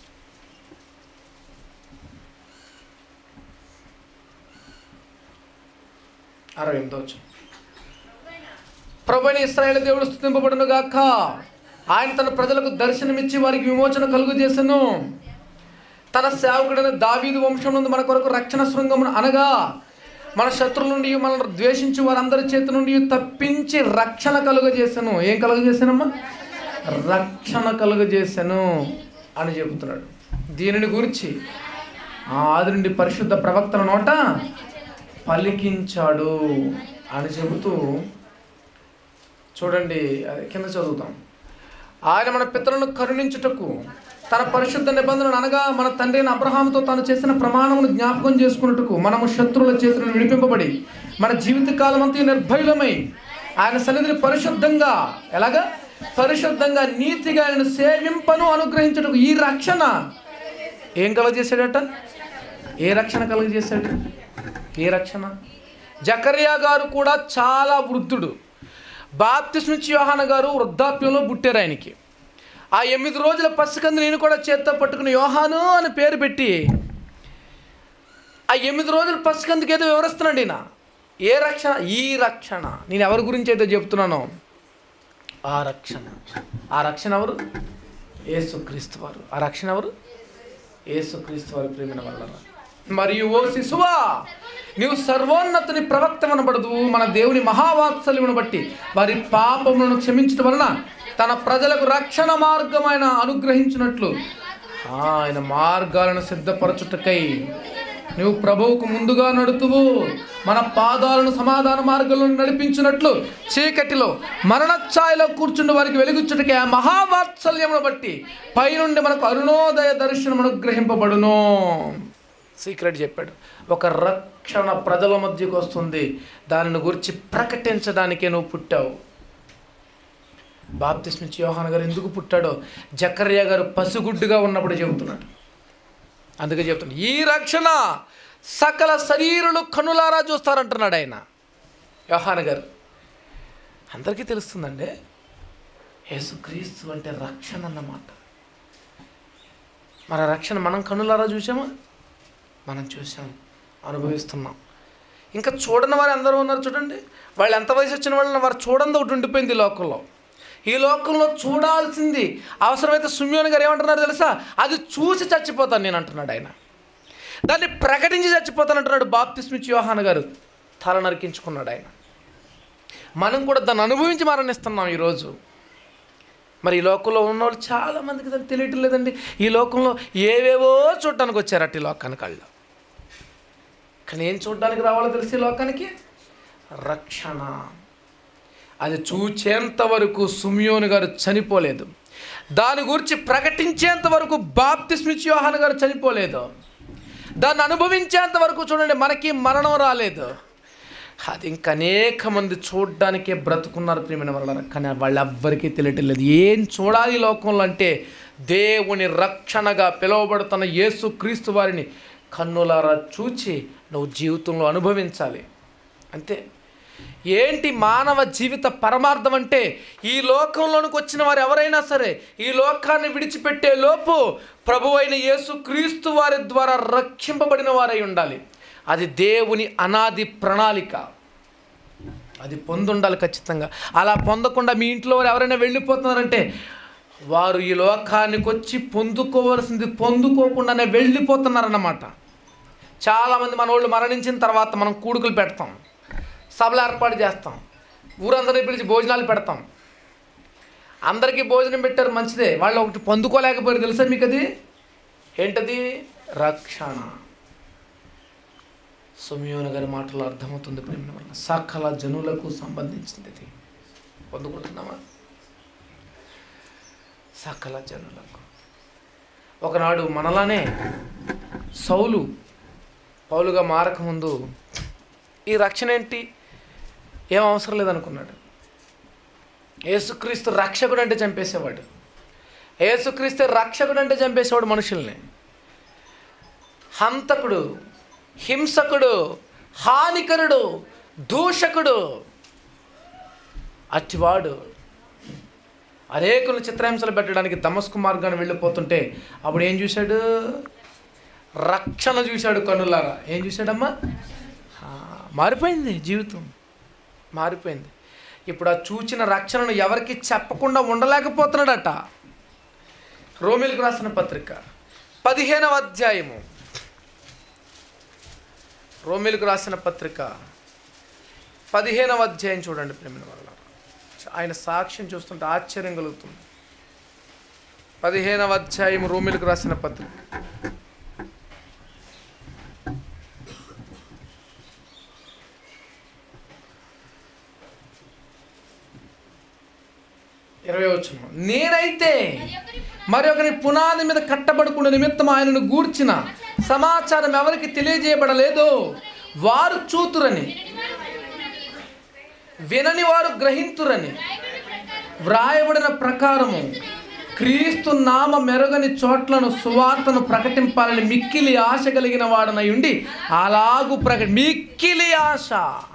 అరవై ఎనిమిదో వచ్చి ప్రభుని ఇస్రాయేల్ దేవుడు స్థుతింపబడును గాక ఆయన తన ప్రజలకు దర్శనమిచ్చి వారికి విమోచన కలుగు చేసను తన సేవకుడైన దావీదు వంశం నుండి మన కొరకు రక్షణ శృంగమును అనగా మన శత్రుల నుండి మనల్ని ద్వేషించి వారందరి చేతి నుండి తప్పించి రక్షణ కలుగజేశాను ఏం కలుగజేశానమ్మా రక్షణ కలుగజేశాను అని చెబుతున్నాడు దీనిని గురించి ఆ ఆది నుండి పరిశుద్ధ ప్రవక్తల నోట పలికించాడు అని చెబుతూ చూడండి అది కింద చదువుతాం ఆయన మన పితరులను కరుణించుటకు తన పరిశుద్ధ నిబంధనను అనగా మన తండ్రి అయిన అబ్రహాముతో తాను చేసిన ప్రమాణమును జ్ఞాపకం చేసుకున్నట్టుకు మనము శత్రువుల చేతులను విడిపింపబడి మన జీవితకాలం అంతా నిర్భయులమై ఆయన సన్నిధిని పరిశుద్ధంగా ఎలాగా పరిశుద్ధంగా నీతిగా ఆయన సేవింపను అనుగ్రహించుటకు ఈ రక్షణ ఏం కలుగజేశాడట ఏ రక్షణ కలుగజేశాడు ఏ రక్షణ జకరియా గారు కూడా చాలా వృద్ధుడు బాప్తిస్మిచ్ యోహాన గారు వృద్ధాప్యంలో పుట్టారు ఆయనకి ఆ ఎనిమిది రోజుల పసికందు నేను కూడా చేత్తో పట్టుకుని యోహాను అని పేరు పెట్టి ఆ ఎనిమిది రోజుల పసికందుకు ఏదో వివరిస్తున్నాడు ఈయన ఏ రక్షణ ఈ రక్షణ నేను ఎవరి గురించి అయితే చెప్తున్నానో ఆ రక్షణ ఆ రక్షణ ఎవరు ఏసుక్రీస్తు వారు ఆ రక్షణ ఎవరు ఏసుక్రీస్తు వారి ప్రేమిన వల్ల మరియు ఓ శిశువా నీవు సర్వోన్నతుని ప్రవక్తమనబడదు మన దేవుని మహావాత్సల్యమును బట్టి వారి పాపములను క్షమించడం వలన తన ప్రజలకు రక్షణ మార్గమైన అనుగ్రహించినట్లు ఆ, ఆయన మార్గాలను సిద్ధపరచుటకై నువ్వు ప్రభువుకు ముందుగా నడుతువు మన పాదాలను సమాధాన మార్గంలో నడిపించినట్లు చీకటిలో మరణ ఛాయలో కూర్చుండి వారికి వెలుగుచ్చుటకే ఆ మహావాత్సల్యమును బట్టి పైనుండి మనకు అరుణోదయ దర్శనం అనుగ్రహింపబడును సీక్రెట్ చెప్పాడు ఒక రక్షణ ప్రజల మధ్యకు వస్తుంది దానిని గురించి ప్రకటించడానికే నువ్వు పుట్టావు బాప్తిస్మిచ్ యోహాన్ గారు ఎందుకు పుట్టాడో జకర్య గారు పసిగుడ్డుగా ఉన్నప్పుడు చెబుతున్నాడు అందుకే చెప్తున్నాడు ఈ రక్షణ సకల శరీరులు కనులారా చూస్తారంటున్నాడు ఆయన యోహాన్ గారు అందరికీ తెలుస్తుందండి యేసుక్రీస్తు అంటే రక్షణ అన్నమాట మన రక్షణ మనం కనులారా చూసామా మనం చూసాం అనుభవిస్తున్నాం ఇంకా చూడని వారు ఎందరో ఉన్నారు చూడండి వాళ్ళు ఎంత వయసు వచ్చిన వాళ్ళని వారు చూడంది ఒకటి ఉండిపోయింది ఈ లోకంలో ఈ లోకంలో చూడాల్సింది అవసరమైతే సుమ్యోని గారు ఏమంటున్నారు తెలుసా అది చూసి చచ్చిపోతాను నేను అంటున్నాడు ఆయన దాన్ని ప్రకటించి చచ్చిపోతాను అంటున్నాడు బాప్తిస్మిచ్ యోహాన్ గారు తల నరికించుకున్నాడు ఆయన మనం కూడా దాన్ని అనుభవించి మరణిస్తున్నాం ఈరోజు మరి ఈ లోకంలో ఉన్న వాళ్ళు చాలా మందికి దాన్ని తెలియటం లేదండి ఈ లోకంలో ఏవేవో చూడటానికి వచ్చారట ఈ లోకానికి వాళ్ళు కానీ ఏం చూడడానికి రావాలో తెలిసి ఈ లోకానికి రక్షణ అది చూచేంత వరకు సుమియోని గారు చనిపోలేదు దాని గురించి ప్రకటించేంత వరకు బాప్తిస్మిచ్ యోహాన్ గారు చనిపోలేదు దాన్ని అనుభవించేంత వరకు చూడండి మనకి మరణం రాలేదు అది ఇంకా అనేక మంది చూడడానికే బ్రతుకున్నారు ప్రియమైన వాళ్ళ కానీ వాళ్ళెవ్వరికీ తెలియటం లేదు ఏం చూడాలి ఈ లోకంలో అంటే దేవుని రక్షణగా పిలువబడుతున్న యేసు క్రీస్తు వారిని కన్నులారా చూచి నువ్వు జీవితంలో అనుభవించాలి అంతే ఏంటి మానవ జీవిత పరమార్థం అంటే ఈ లోకంలోనికి వచ్చిన వారు ఎవరైనా సరే ఈ లోకాన్ని విడిచిపెట్టే లోపు ప్రభు అయిన యేసు క్రీస్తు వారి ద్వారా రక్షింపబడిన వారై ఉండాలి అది దేవుని అనాది ప్రణాళిక అది పొందుండాలి ఖచ్చితంగా అలా పొందకుండా మీ ఇంట్లో వారు ఎవరైనా వెళ్ళిపోతున్నారంటే వారు ఈ లోకానికి వచ్చి పొందుకోవలసింది పొందుకోకుండానే వెళ్ళిపోతున్నారన్నమాట చాలామంది మన వాళ్ళు మరణించిన తర్వాత మనం కూడుకులు పెడతాం సభలు ఏర్పాటు చేస్తాం ఊరందరినీ పిలిచి భోజనాలు పెడతాం అందరికీ భోజనం పెట్టారు మంచిదే వాళ్ళు ఒకటి పొందుకోలేకపోయారు తెలుసా మీకు అది ఏంటది రక్షణ సుమియోన గారి మాటలో అర్థమవుతుంది ప్రేమ వల్ల సకల జనులకు సంబంధించింది ఇది పొందుకుంటున్నామా సకల జనులకు ఒకనాడు మనలానే సౌలు పౌలుగా మారకముందు ఈ రక్షణ ఏంటి ఏం అవసరం లేదనుకున్నాడు యేసుక్రీస్తు రక్షకుడు అంటే చంపేసేవాడు యేసుక్రీస్తు రక్షకుడు అంటే చంపేసేవాడు మనుషుల్ని హంతకుడు హింసకుడు హానికరుడు దూషకుడు అట్టివాడు అనేకులు చిత్రహింసలు పెట్టడానికి దమస్కు మార్గాన్ని వెళ్ళిపోతుంటే అప్పుడు ఏం చూశాడు రక్షణ చూశాడు కన్నులారా ఏం చూశాడమ్మా ఆ, మారిపోయింది జీవితం మారిపోయింది ఇప్పుడు ఆ చూచిన రక్షణను ఎవరికి చెప్పకుండా ఉండలేకపోతున్నాడట రోమిల్కి రాసిన పత్రిక పదిహేనవ అధ్యాయము రోమిల్కు రాసిన పత్రిక పదిహేనవ అధ్యాయం చూడండి ప్రేమిన వల్ల ఆయన సాక్ష్యం చూస్తుంటే ఆశ్చర్యం కలుగుతుంది పదిహేనవ అధ్యాయం రోమిల్కు రాసిన పత్రిక ఇరవై వచ్చిన నేనైతే మరి ఒకరి పునాది మీద కట్టబడుకున్న నిమిత్తం ఆయనను గూర్చిన సమాచారం ఎవరికి తెలియజేయబడలేదో వారు చూతురని వినని వారు గ్రహింతురని వ్రాయబడిన ప్రకారము క్రీస్తు నామ మెరుగని చోట్లను సువార్తను ప్రకటింపాలని మిక్కిలి ఆశ కలిగిన వాడనై ఉండి అలాగు ప్రకటి మిక్కిలి ఆశ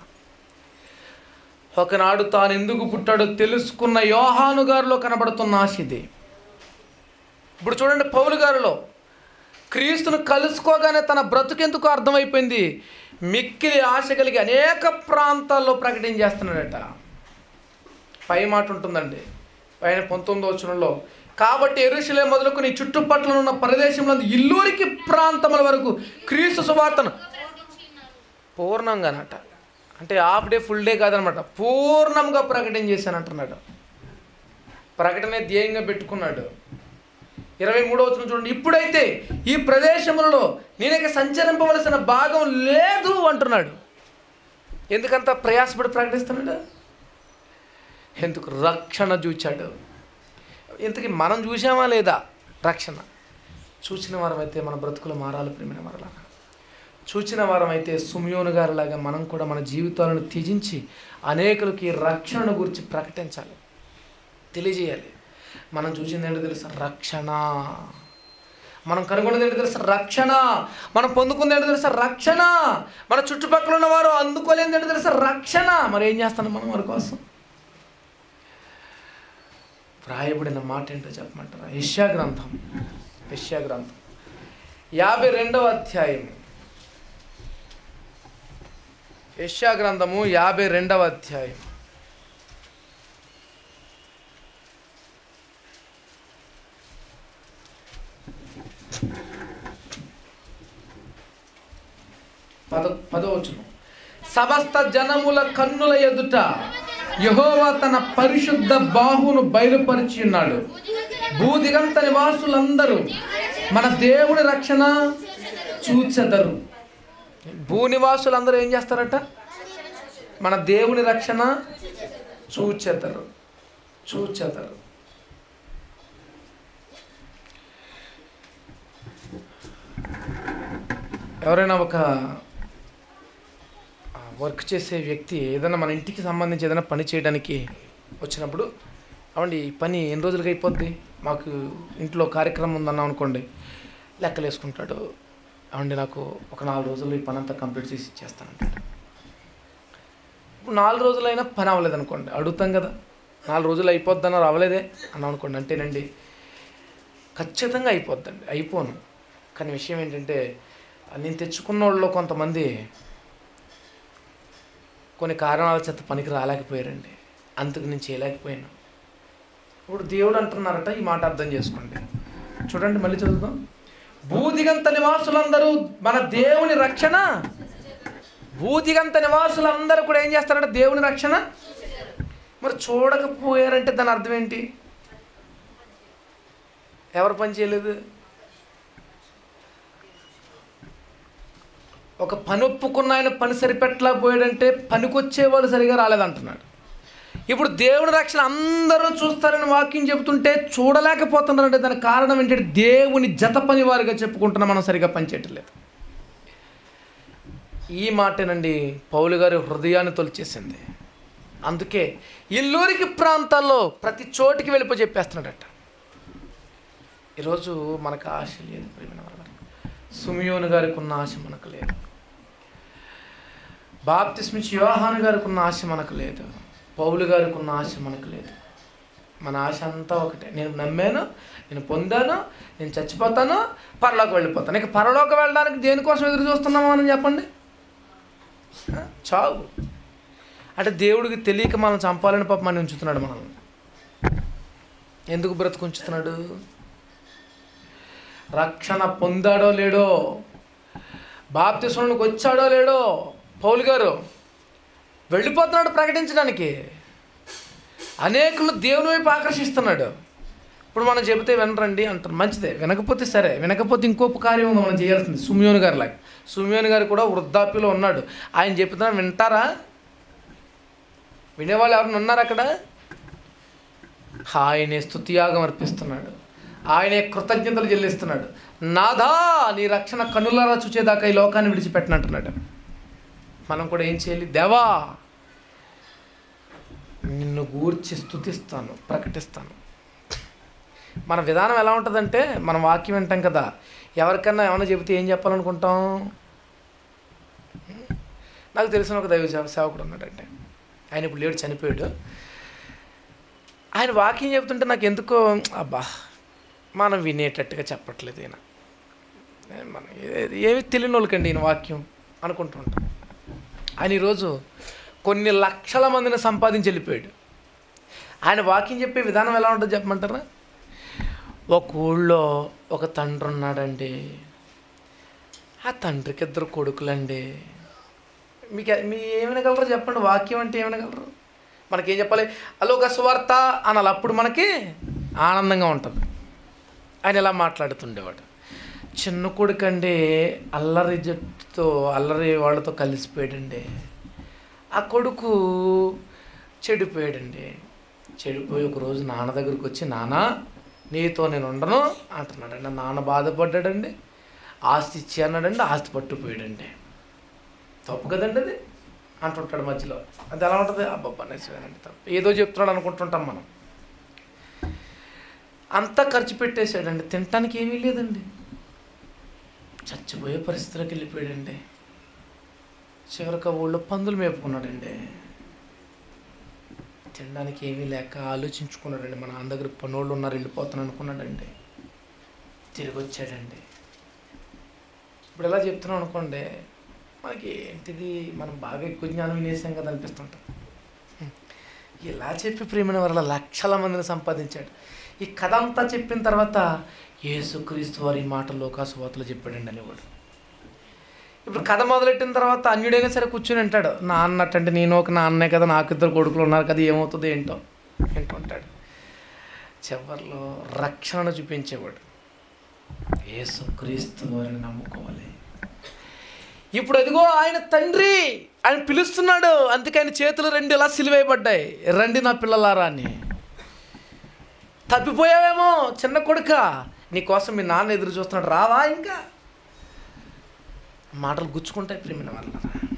ఒకనాడు తాను ఎందుకు పుట్టాడో తెలుసుకున్న యోహాను గారిలో కనబడుతున్న ఆశ ఇది ఇప్పుడు చూడండి పౌలు గారిలో క్రీస్తును కలుసుకోగానే తన బ్రతుకెందుకు అర్థమైపోయింది మిక్కిలి ఆశ కలిగి అనేక ప్రాంతాల్లో ప్రకటించేస్తున్నాడట పై మాట ఉంటుందండి పైన పంతొమ్మిదో వచనంలో కాబట్టి ఎరుషులే మొదలుకొని చుట్టుపక్కల ఉన్న ప్రదేశంలో ఇల్లూరికి ప్రాంతముల వరకు క్రీస్తు సువార్తను పూర్ణంగానట అంటే హాఫ్ డే ఫుల్ డే కాదనమాట పూర్ణంగా ప్రకటన చేశానంటున్నాడు ప్రకటనే ధ్యేయంగా పెట్టుకున్నాడు ఇరవై మూడో వచ్చిన చూడండి ఇప్పుడైతే ఈ ప్రదేశములలో నేనక సంచరింపవలసిన భాగం లేదు అంటున్నాడు ఎందుకంత ప్రయాసపడి ప్రకటిస్తున్నాడు ఎందుకు రక్షణ చూచాడు ఇంతకీ మనం చూసామా లేదా రక్షణ చూసిన వారం అయితే మన బ్రతుకులు మారాలి ప్రేమిన మరలాగా చూచిన వారం అయితే సుమియోను గారిలాగా మనం కూడా మన జీవితాలను త్యజించి అనేకులకి రక్షణను గురించి ప్రకటించాలి తెలియజేయాలి మనం చూసింది ఏంటో తెలుసా రక్షణ మనం కనుగొన్నది ఏంటో తెలుసా రక్షణ మనం పొందుకుంది ఏంటో తెలుసా రక్షణ మన చుట్టుపక్కల ఉన్నవారు అందుకోలేనిది ఏంటో తెలుసా రక్షణ మరి ఏం చేస్తాను మనం వారి కోసం వ్రాయబడిన మాట ఏంటో చెప్పమంటారా యష్యా గ్రంథం యష్యా గ్రంథం యాభై రెండవ అధ్యాయం యష్యా గ్రంథము యాభై రెండవ అధ్యాయం పద పదవచనం సమస్త జనముల కన్నుల ఎదుట యహోవా తన పరిశుద్ధ బాహును బయలుపరిచి ఉన్నాడు భూదిగంత నివాసులందరూ మన దేవుడి రక్షణ చూచెదరు భూనివాసులందరూ ఏం చేస్తారట మన దేవుని రక్షణ చూచెదరు చూచెదరు ఎవరైనా ఒక ఆ, వర్క్ చేసే వ్యక్తి ఏదైనా మన ఇంటికి సంబంధించి ఏదైనా పని చేయడానికి వచ్చినప్పుడు అవండి ఈ పని ఎన్ని రోజులకి అయిపోద్ది మాకు ఇంట్లో కార్యక్రమం ఉందన్నాం అనుకోండి లెక్కలు వేసుకుంటాడు అవండి నాకు ఒక నాలుగు రోజుల్లో ఈ పని అంతా కంప్లీట్ చేసి ఇచ్చేస్తానంటాడు ఇప్పుడు నాలుగు రోజులైనా పని అవ్వలేదు అనుకోండి అడుగుతాం కదా నాలుగు రోజులు అయిపోద్దన్నారు అవ్వలేదే అన్నాం అనుకోండి అంటేనండి ఖచ్చితంగా అయిపోద్దండి అయిపోను కానీ విషయం ఏంటంటే నేను తెచ్చుకున్న వాళ్ళు కొంతమంది కొన్ని కారణాల చేత పనికి రాలేకపోయారండి అందుకు నేను చేయలేకపోయాను ఇప్పుడు దేవుడు అంటున్నారట ఈ మాట అర్థం చేసుకోండి చూడండి మళ్ళీ చదువుదాం భూదిగంత నివాసులందరూ మన దేవుని రక్షణ భూదిగంత నివాసులందరూ కూడా ఏం చేస్తారంటే దేవుని రక్షణ మరి చూడకపోయారంటే దాని అర్థం ఏంటి ఎవరు పని చేయలేదు ఒక పని ఒప్పుకున్న ఆయన పని సరిపెట్టలేకపోయాడంటే పనికొచ్చే వాళ్ళు సరిగా రాలేదంటున్నాడు ఇప్పుడు దేవుని రక్షణ అందరూ చూస్తారని వాక్యం చెబుతుంటే చూడలేకపోతున్నారంటే దానికి కారణం ఏంటంటే దేవుని జత పని వారిగా చెప్పుకుంటున్నా మనం సరిగా పనిచేయట్లేదు ఈ మాటేనండి పౌలు గారి హృదయాన్ని తొలిచేసింది అందుకే ఇల్లూరికి ప్రాంతాల్లో ప్రతి చోటికి వెళ్ళిపోయి చెప్పేస్తున్నాడట ఈరోజు మనకు ఆశ లేదు ప్రేమిన వాళ్ళ సుమియోను గారికి ఉన్న ఆశ మనకు లేదు బాప్తిస్మిచ్ యోహాను గారికి ఉన్న ఆశ మనకు లేదు పౌలు గారికి ఉన్న ఆశ మనకు లేదు మన ఆశ అంతా ఒకటే నేను నమ్మాను నేను పొందాను నేను చచ్చిపోతాను పరలోకి వెళ్ళిపోతాను ఇక పరలోకి వెళ్ళడానికి దేనికోసం ఎదురు చూస్తున్నామో అని చెప్పండి ఆ, చావు అంటే దేవుడికి తెలియక మనం చంపాలని పాప మనం ఉంచుతున్నాడు మనల్ని ఎందుకు బ్రతుకుంచుతున్నాడు రక్షణ పొందాడో లేడో బాప్తిస్వనికి వచ్చాడో లేడో పౌలు గారు వెళ్ళిపోతున్నాడు ప్రకటించడానికి అనేకులు దేవుని వైపు ఆకర్షిస్తున్నాడు ఇప్పుడు మనం చెబితే వినరండి అంటారు మంచిదే వినకపోతే సరే వినకపోతే ఇంకో కార్యం ఉంది మనం చేయాల్సింది సుమియోని గారి లాగా సుమియోని గారు కూడా వృద్ధాప్యలో ఉన్నాడు ఆయన చెప్తున్నా వింటారా వినేవాళ్ళు ఎవరైనా ఉన్నారు అక్కడ ఆయనే స్తుతియాగం అర్పిస్తున్నాడు ఆయనే కృతజ్ఞతలు చెల్లిస్తున్నాడు నాదా నీ రక్షణ కన్నులారా చూచేదాకా ఈ లోకాన్ని విడిచిపెట్టనంటున్నాడు మనం కూడా ఏం చేయాలి దేవా నిన్ను గూర్చి స్తుతిస్తాను ప్రకటిస్తాను మన విధానం ఎలా ఉంటుందంటే మనం వాక్యం వింటాం కదా ఎవరికన్నా ఏమైనా చెబితే ఏం చెప్పాలనుకుంటాం నాకు తెలిసిన ఒక దైవ సేవ- సేవకుడు ఉన్నాడంటే ఆయన ఇప్పుడు లేడు చనిపోయాడు ఆయన వాక్యం చెప్తుంటే నాకు ఎందుకో అబ్బా మనం వినేటట్టుగా చెప్పట్లేదు ఈయన మనం ఏ- ఏమి తెలియని వాళ్ళకండి ఈయన వాక్యం అనుకుంటూ ఉంటాం ఆయన ఈరోజు కొన్ని లక్షల మందిని సంపాదించి వెళ్ళిపోయాడు ఆయన వాక్యం చెప్పే విధానం ఎలా ఉంటుందో చెప్పమంటారా ఒక ఊళ్ళో ఒక తండ్రి ఉన్నాడండి ఆ తండ్రికి ఇద్దరు కొడుకులండి మీకు మీ ఏమనగలరు చెప్పండి వాక్యం అంటే ఏమనగలరు మనకేం చెప్పాలి అలోక సువార్త అనాలి అప్పుడు మనకి ఆనందంగా ఉంటుంది ఆయన ఇలా మాట్లాడుతుండేవాడు చిన్న కొడుకండి అల్లరి జట్టుతో అల్లరి వాళ్ళతో కలిసిపోయాడండి ఆ కొడుకు చెడిపోయాడండి చెడిపోయి ఒకరోజు నాన్న దగ్గరికి వచ్చి నాన్న నీతో నేను ఉండను అంటున్నాడండి నాన్న బాధపడ్డాడండి ఆస్తి ఇచ్చి అన్నాడండి ఆస్తి పట్టుపోయాడండి తప్పు కదండి అది అంటుంటాడు మధ్యలో అది ఎలా ఉంటుంది అబ్బబ్బా నిజమేనండి తప్పు ఏదో చెప్తున్నాడు అనుకుంటుంటాం మనం అంతా ఖర్చు పెట్టేశాడండి తినటానికి ఏమీ లేదండి చచ్చిపోయే పరిస్థితిలోకి వెళ్ళిపోయాడండి చివరికి ఆ ఊళ్ళో పందులు మేపుకున్నాడండి తినడానికి ఏమీ లేక ఆలోచించుకున్నాడండి మన నాన్న దగ్గర పనోళ్ళు ఉన్నారు వెళ్ళిపోతాను అనుకున్నాడండి తిరిగి వచ్చాడండి ఇప్పుడు ఎలా చెప్తున్నాం అనుకోండి మనకి ఏంటిది మనం బాగా ఎక్కువ జ్ఞానం వినేసాం కదా అనిపిస్తుంటాం హ్మ్. ఇలా చెప్పి ప్రేమైన వల్ల లక్షల మందిని సంపాదించాడు ఈ కథ అంతా చెప్పిన తర్వాత యేసుక్రీస్తు వారి ఈ మాట లోకాసువార్తలు చెప్పాడండి అనేవాడు ఇప్పుడు కథ మొదలెట్టిన తర్వాత అన్యుడైనా సరే కూర్చుని అంటాడు నా అన్నట్టంటే నేను ఒక నాన్నే కదా నాకు ఇద్దరు కొడుకులు ఉన్నారు కదా ఏమవుతుంది ఏంటో వింటుంటాడు చివరిలో రక్షణను చూపించేవాడు యేసుక్రీస్తు వారిని నమ్ముకోవాలి ఇప్పుడు అదిగో ఆయన తండ్రి ఆయన పిలుస్తున్నాడు అందుకే ఆయన చేతులు రెండు ఇలా సిలివేయబడ్డాయి రండి నా పిల్లలారా అని తప్పిపోయావేమో చిన్న కొడుక నీకోసం మీ నాన్న ఎదురు చూస్తున్నాడు రావా ఇంకా మాటలు గుచ్చుకుంటాయి ప్రేమిన వల్ల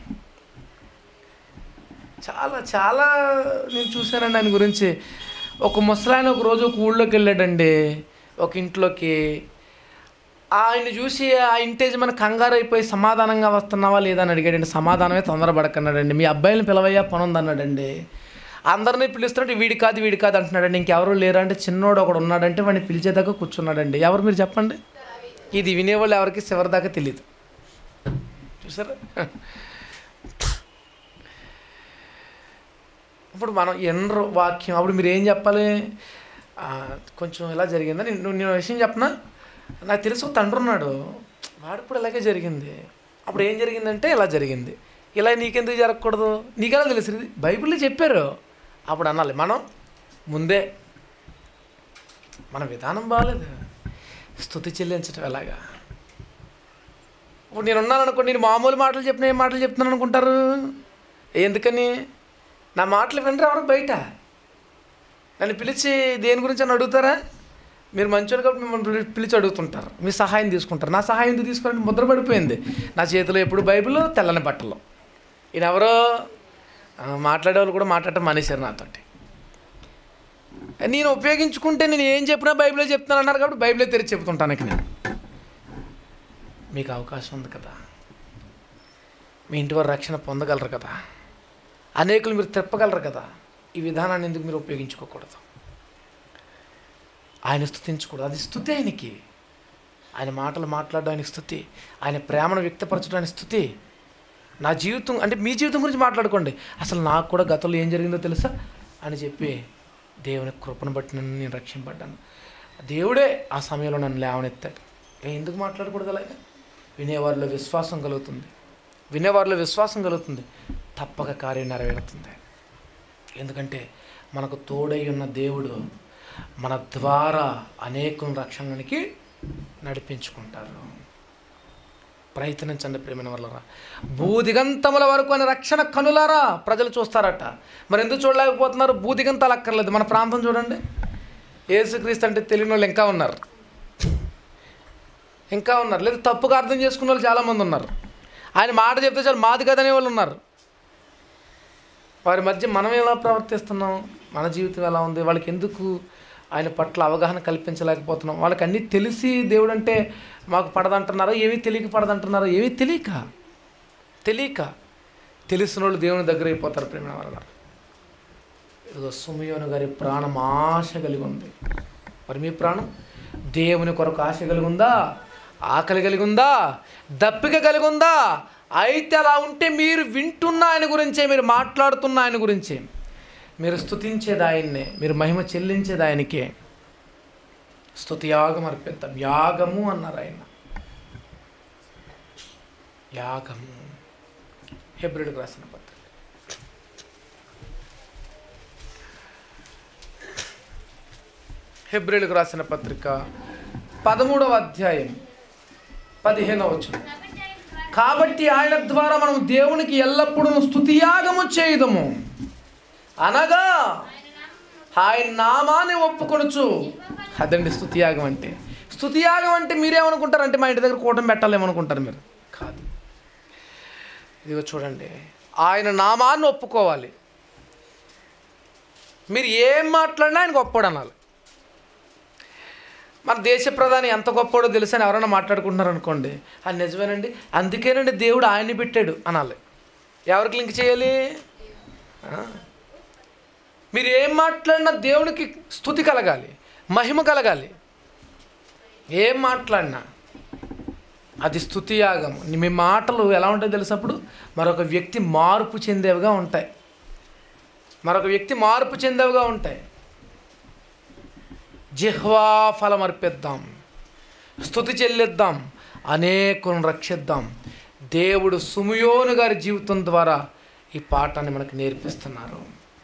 చాలా చాలా నేను చూశానండి ఆయన గురించి ఒక ముసలాయన ఒక రోజు ఒక ఊళ్ళోకి వెళ్ళాడండి ఒక ఇంట్లోకి ఆయన చూసి ఆ ఇంటేజ్ మన కంగారు అయిపోయి సమాధానంగా వస్తున్నావా లేదా అని అడిగాడండి సమాధానమే తొందరపడకన్నాడండి మీ అబ్బాయిని పిలవయ్యా పనుంది అన్నాడండి అందరినీ పిలుస్తున్నట్టు వీడి కాదు వీడి కాదు అంటున్నాడండి ఇంకెవరు లేరా అంటే చిన్నోడు ఒకడు ఉన్నాడంటే వాడిని పిలిచేదాకా కూర్చున్నాడండి ఎవరు మీరు చెప్పండి ఇది వినేవాళ్ళు ఎవరికి చివరి దాకా తెలియదు చూసారా ఇప్పుడు మనం ఎన్నో వాక్యం అప్పుడు మీరు ఏం చెప్పాలి ఆ, కొంచెం ఇలా జరిగిందని నేను నేను విషయం చెప్పనా నాకు తెలుసు ఒక తండ్రి ఉన్నాడు వాడు కూడా ఇలాగే జరిగింది అప్పుడు ఏం జరిగిందంటే ఇలా జరిగింది ఇలా నీకెందుకు జరగకూడదు నీకెలా తెలుసు ఇది బైబిల్లో చెప్పారు అప్పుడు అనాలి మనం ముందే మన విధానం బాగాలేదు స్థుతి చెల్లించడం ఎలాగా ఇప్పుడు నేను ఉన్నాను అనుకో నేను మామూలు మాటలు చెప్పిన ఏం మాటలు చెప్తున్నాను అనుకుంటారు ఎందుకని నా మాటలు వినరు ఎవరు బయట నన్ను పిలిచి దేని గురించి అని అడుగుతారా మీరు మంచోళ్ళు కాబట్టి మిమ్మల్ని పిలి- పిలిచి అడుగుతుంటారు మీ సహాయం తీసుకుంటారు నా సహాయం ఎందుకు తీసుకోవాలంటే ముద్ర పడిపోయింది నా చేతిలో ఎప్పుడు బైబిల్ తెల్లని బట్టలు ఈయన ఎవరో ఆ, మాట్లాడేవాళ్ళు కూడా మాట్లాడటం మానేశారు నాతోటి నేను ఉపయోగించుకుంటే నేను ఏం చెప్పినా బైబిలే చెప్తున్నాను అన్నారు కాబట్టి బైబిలే తెరిచి చెప్తుంటాను ఇక నేను మీకు అవకాశం ఉంది కదా మీ ఇంటి వారు రక్షణ పొందగలరు కదా అనేకులు మీరు తిప్పగలరు కదా ఈ విధానాన్ని ఎందుకు మీరు ఉపయోగించుకోకూడదు ఆయన స్థుతించకూడదు అది స్థుతి ఆయనకి ఆయన మాటలు మాట్లాడడానికి స్థుతి ఆయన ప్రేమను వ్యక్తపరచడానికి స్థుతి నా జీవితం అంటే మీ జీవితం గురించి మాట్లాడుకోండి అసలు నాకు కూడా గతంలో ఏం జరిగిందో తెలుసా అని చెప్పి దేవుని కృపను బట్టి నన్ను నేను రక్షింపడ్డాను దేవుడే ఆ సమయంలో నన్ను లేవనెత్తాడు ఏ ఎందుకు మాట్లాడకూడదు అలాగే వినేవారిలో విశ్వాసం కలుగుతుంది వినేవారిలో విశ్వాసం కలుగుతుంది తప్పక కార్యం నెరవేరుతుంది ఎందుకంటే మనకు తోడై ఉన్న దేవుడు మన ద్వారా అనేకులను రక్షణకి నడిపించుకుంటారు ప్రయత్నించండి ప్రేమైన వల్లరా భూదిగంతముల వరకు అని రక్షణ కనులారా ప్రజలు చూస్తారట మరి ఎందుకు చూడలేకపోతున్నారు భూదిగంతాలు అక్కర్లేదు మన ప్రాంతం చూడండి ఏసుక్రీస్తు అంటే తెలియని వాళ్ళు ఇంకా ఉన్నారు ఇంకా ఉన్నారు లేదా తప్పుగా అర్థం చేసుకున్న వాళ్ళు చాలామంది ఉన్నారు ఆయన మాట చెప్తే చాలు మాది కదనే వాళ్ళు ఉన్నారు వారి మధ్య మనం ఎలా ప్రవర్తిస్తున్నాం మన జీవితం ఎలా ఉంది వాళ్ళకి ఎందుకు ఆయన పట్ల అవగాహన కల్పించలేకపోతున్నాం వాళ్ళకి అన్నీ తెలిసి దేవుడు అంటే మాకు పడదంటున్నారో ఏమీ తెలియక పడదంటున్నారో ఏమీ తెలియక తెలియక తెలిసిన వాళ్ళు దేవుని దగ్గర అయిపోతారు ప్రేమ వల్ల ఇదిగో సుమయోను గారి ప్రాణం ఆశ కలిగి ఉంది మరి మీ ప్రాణం దేవుని కొరకు ఆశ కలిగి ఉందా ఆకలి కలిగి ఉందా దప్పిక కలిగి ఉందా అయితే అలా ఉంటే మీరు వింటున్న ఆయన గురించే మీరు మాట్లాడుతున్న ఆయన గురించే మీరు స్తుతించేది ఆయన్నే మీరు మహిమ చెల్లించేది ఆయనకే స్తుతి యాగం అర్పిద్దాం యాగము అన్నారు ఆయన యాగము హెబ్రిడ్కి రాసిన పత్రిక హెబ్రిల్కు రాసిన పత్రిక పదమూడవ అధ్యాయం పదిహేనవ వచనం కాబట్టి ఆయన ద్వారా మనం దేవునికి ఎల్లప్పుడూ స్తుతియాగము చేయదము అనగా ఆయన నామాన్ని ఒప్పుకొనుచు అదండి స్తుతియాగం అంటే స్తుతియాగం అంటే మీరేమనుకుంటారు అంటే మా ఇంటి దగ్గర కూటమి పెట్టాలేమనుకుంటారు మీరు కాదు ఇదిగో చూడండి ఆయన నామాన్ని ఒప్పుకోవాలి మీరు ఏం మాట్లాడినా ఆయన గొప్పడు అనాలి మన దేశ ప్రధాని ఎంత గొప్పడో తెలుసు అని ఎవరైనా మాట్లాడుకుంటున్నారు అనుకోండి అది నిజమేనండి అందుకేనండి దేవుడు ఆయన్ని పెట్టాడు అనాలి ఎవరికి లింక్ చేయాలి ఆ. మీరు ఏం మాట్లాడినా దేవునికి స్థుతి కలగాలి మహిమ కలగాలి ఏం మాట్లాడినా అది స్థుతి యాగం మీ మాటలు ఎలా ఉంటాయో తెలిసినప్పుడు మరొక వ్యక్తి మార్పు చెందేవిగా ఉంటాయి మరొక వ్యక్తి మార్పు చెందేవిగా ఉంటాయి జిహ్వా ఫలం అర్పిద్దాం స్థుతి చెల్లిద్దాం అనేకులను రక్షిద్దాం దేవుడు సుమయోను గారి జీవితం ద్వారా ఈ పాఠాన్ని మనకు నేర్పిస్తున్నారు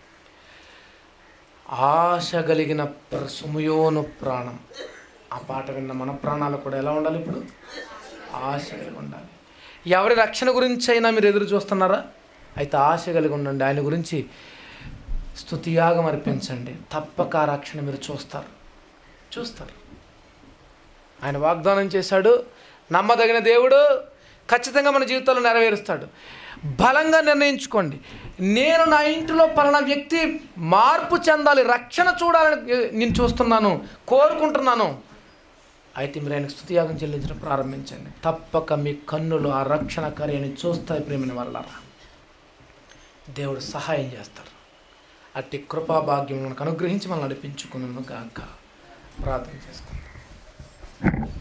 ఆశ కలిగిన ప్ర- సుమయోను ప్రాణం ఆ పాట విన్న మన ప్రాణాలు కూడా ఎలా ఉండాలి ఇప్పుడు ఆశ కలిగి ఉండాలి ఎవరి రక్షణ గురించి అయినా మీరు ఎదురు చూస్తున్నారా అయితే ఆశ కలిగి ఉండండి ఆయన గురించి స్తుతియాగం అర్పించండి తప్పక ఆ రక్షణ మీరు చూస్తారు చూస్తారు ఆయన వాగ్దానం చేశాడు నమ్మదగిన దేవుడు ఖచ్చితంగా మన జీవితాల్లో నెరవేరుస్తాడు బలంగా నిర్ణయించుకోండి నేను నా ఇంటిలో పలానా వ్యక్తి మార్పు చెందాలి రక్షణ చూడాలని నేను చూస్తున్నాను కోరుకుంటున్నాను అయితే మీరు ఆయనకు స్థుతియాగం చెల్లించడం ప్రారంభించండి తప్పక మీ కన్నులు ఆ రక్షణ కార్యాన్ని చూస్తాయి ప్రేమిని వల్ల దేవుడు సహాయం చేస్తారు అట్టి కృపా భాగ్యం మనకు అనుగ్రహించి మనం నడిపించుకున్నాను గాక ప్రార్థన చేసుకుందాం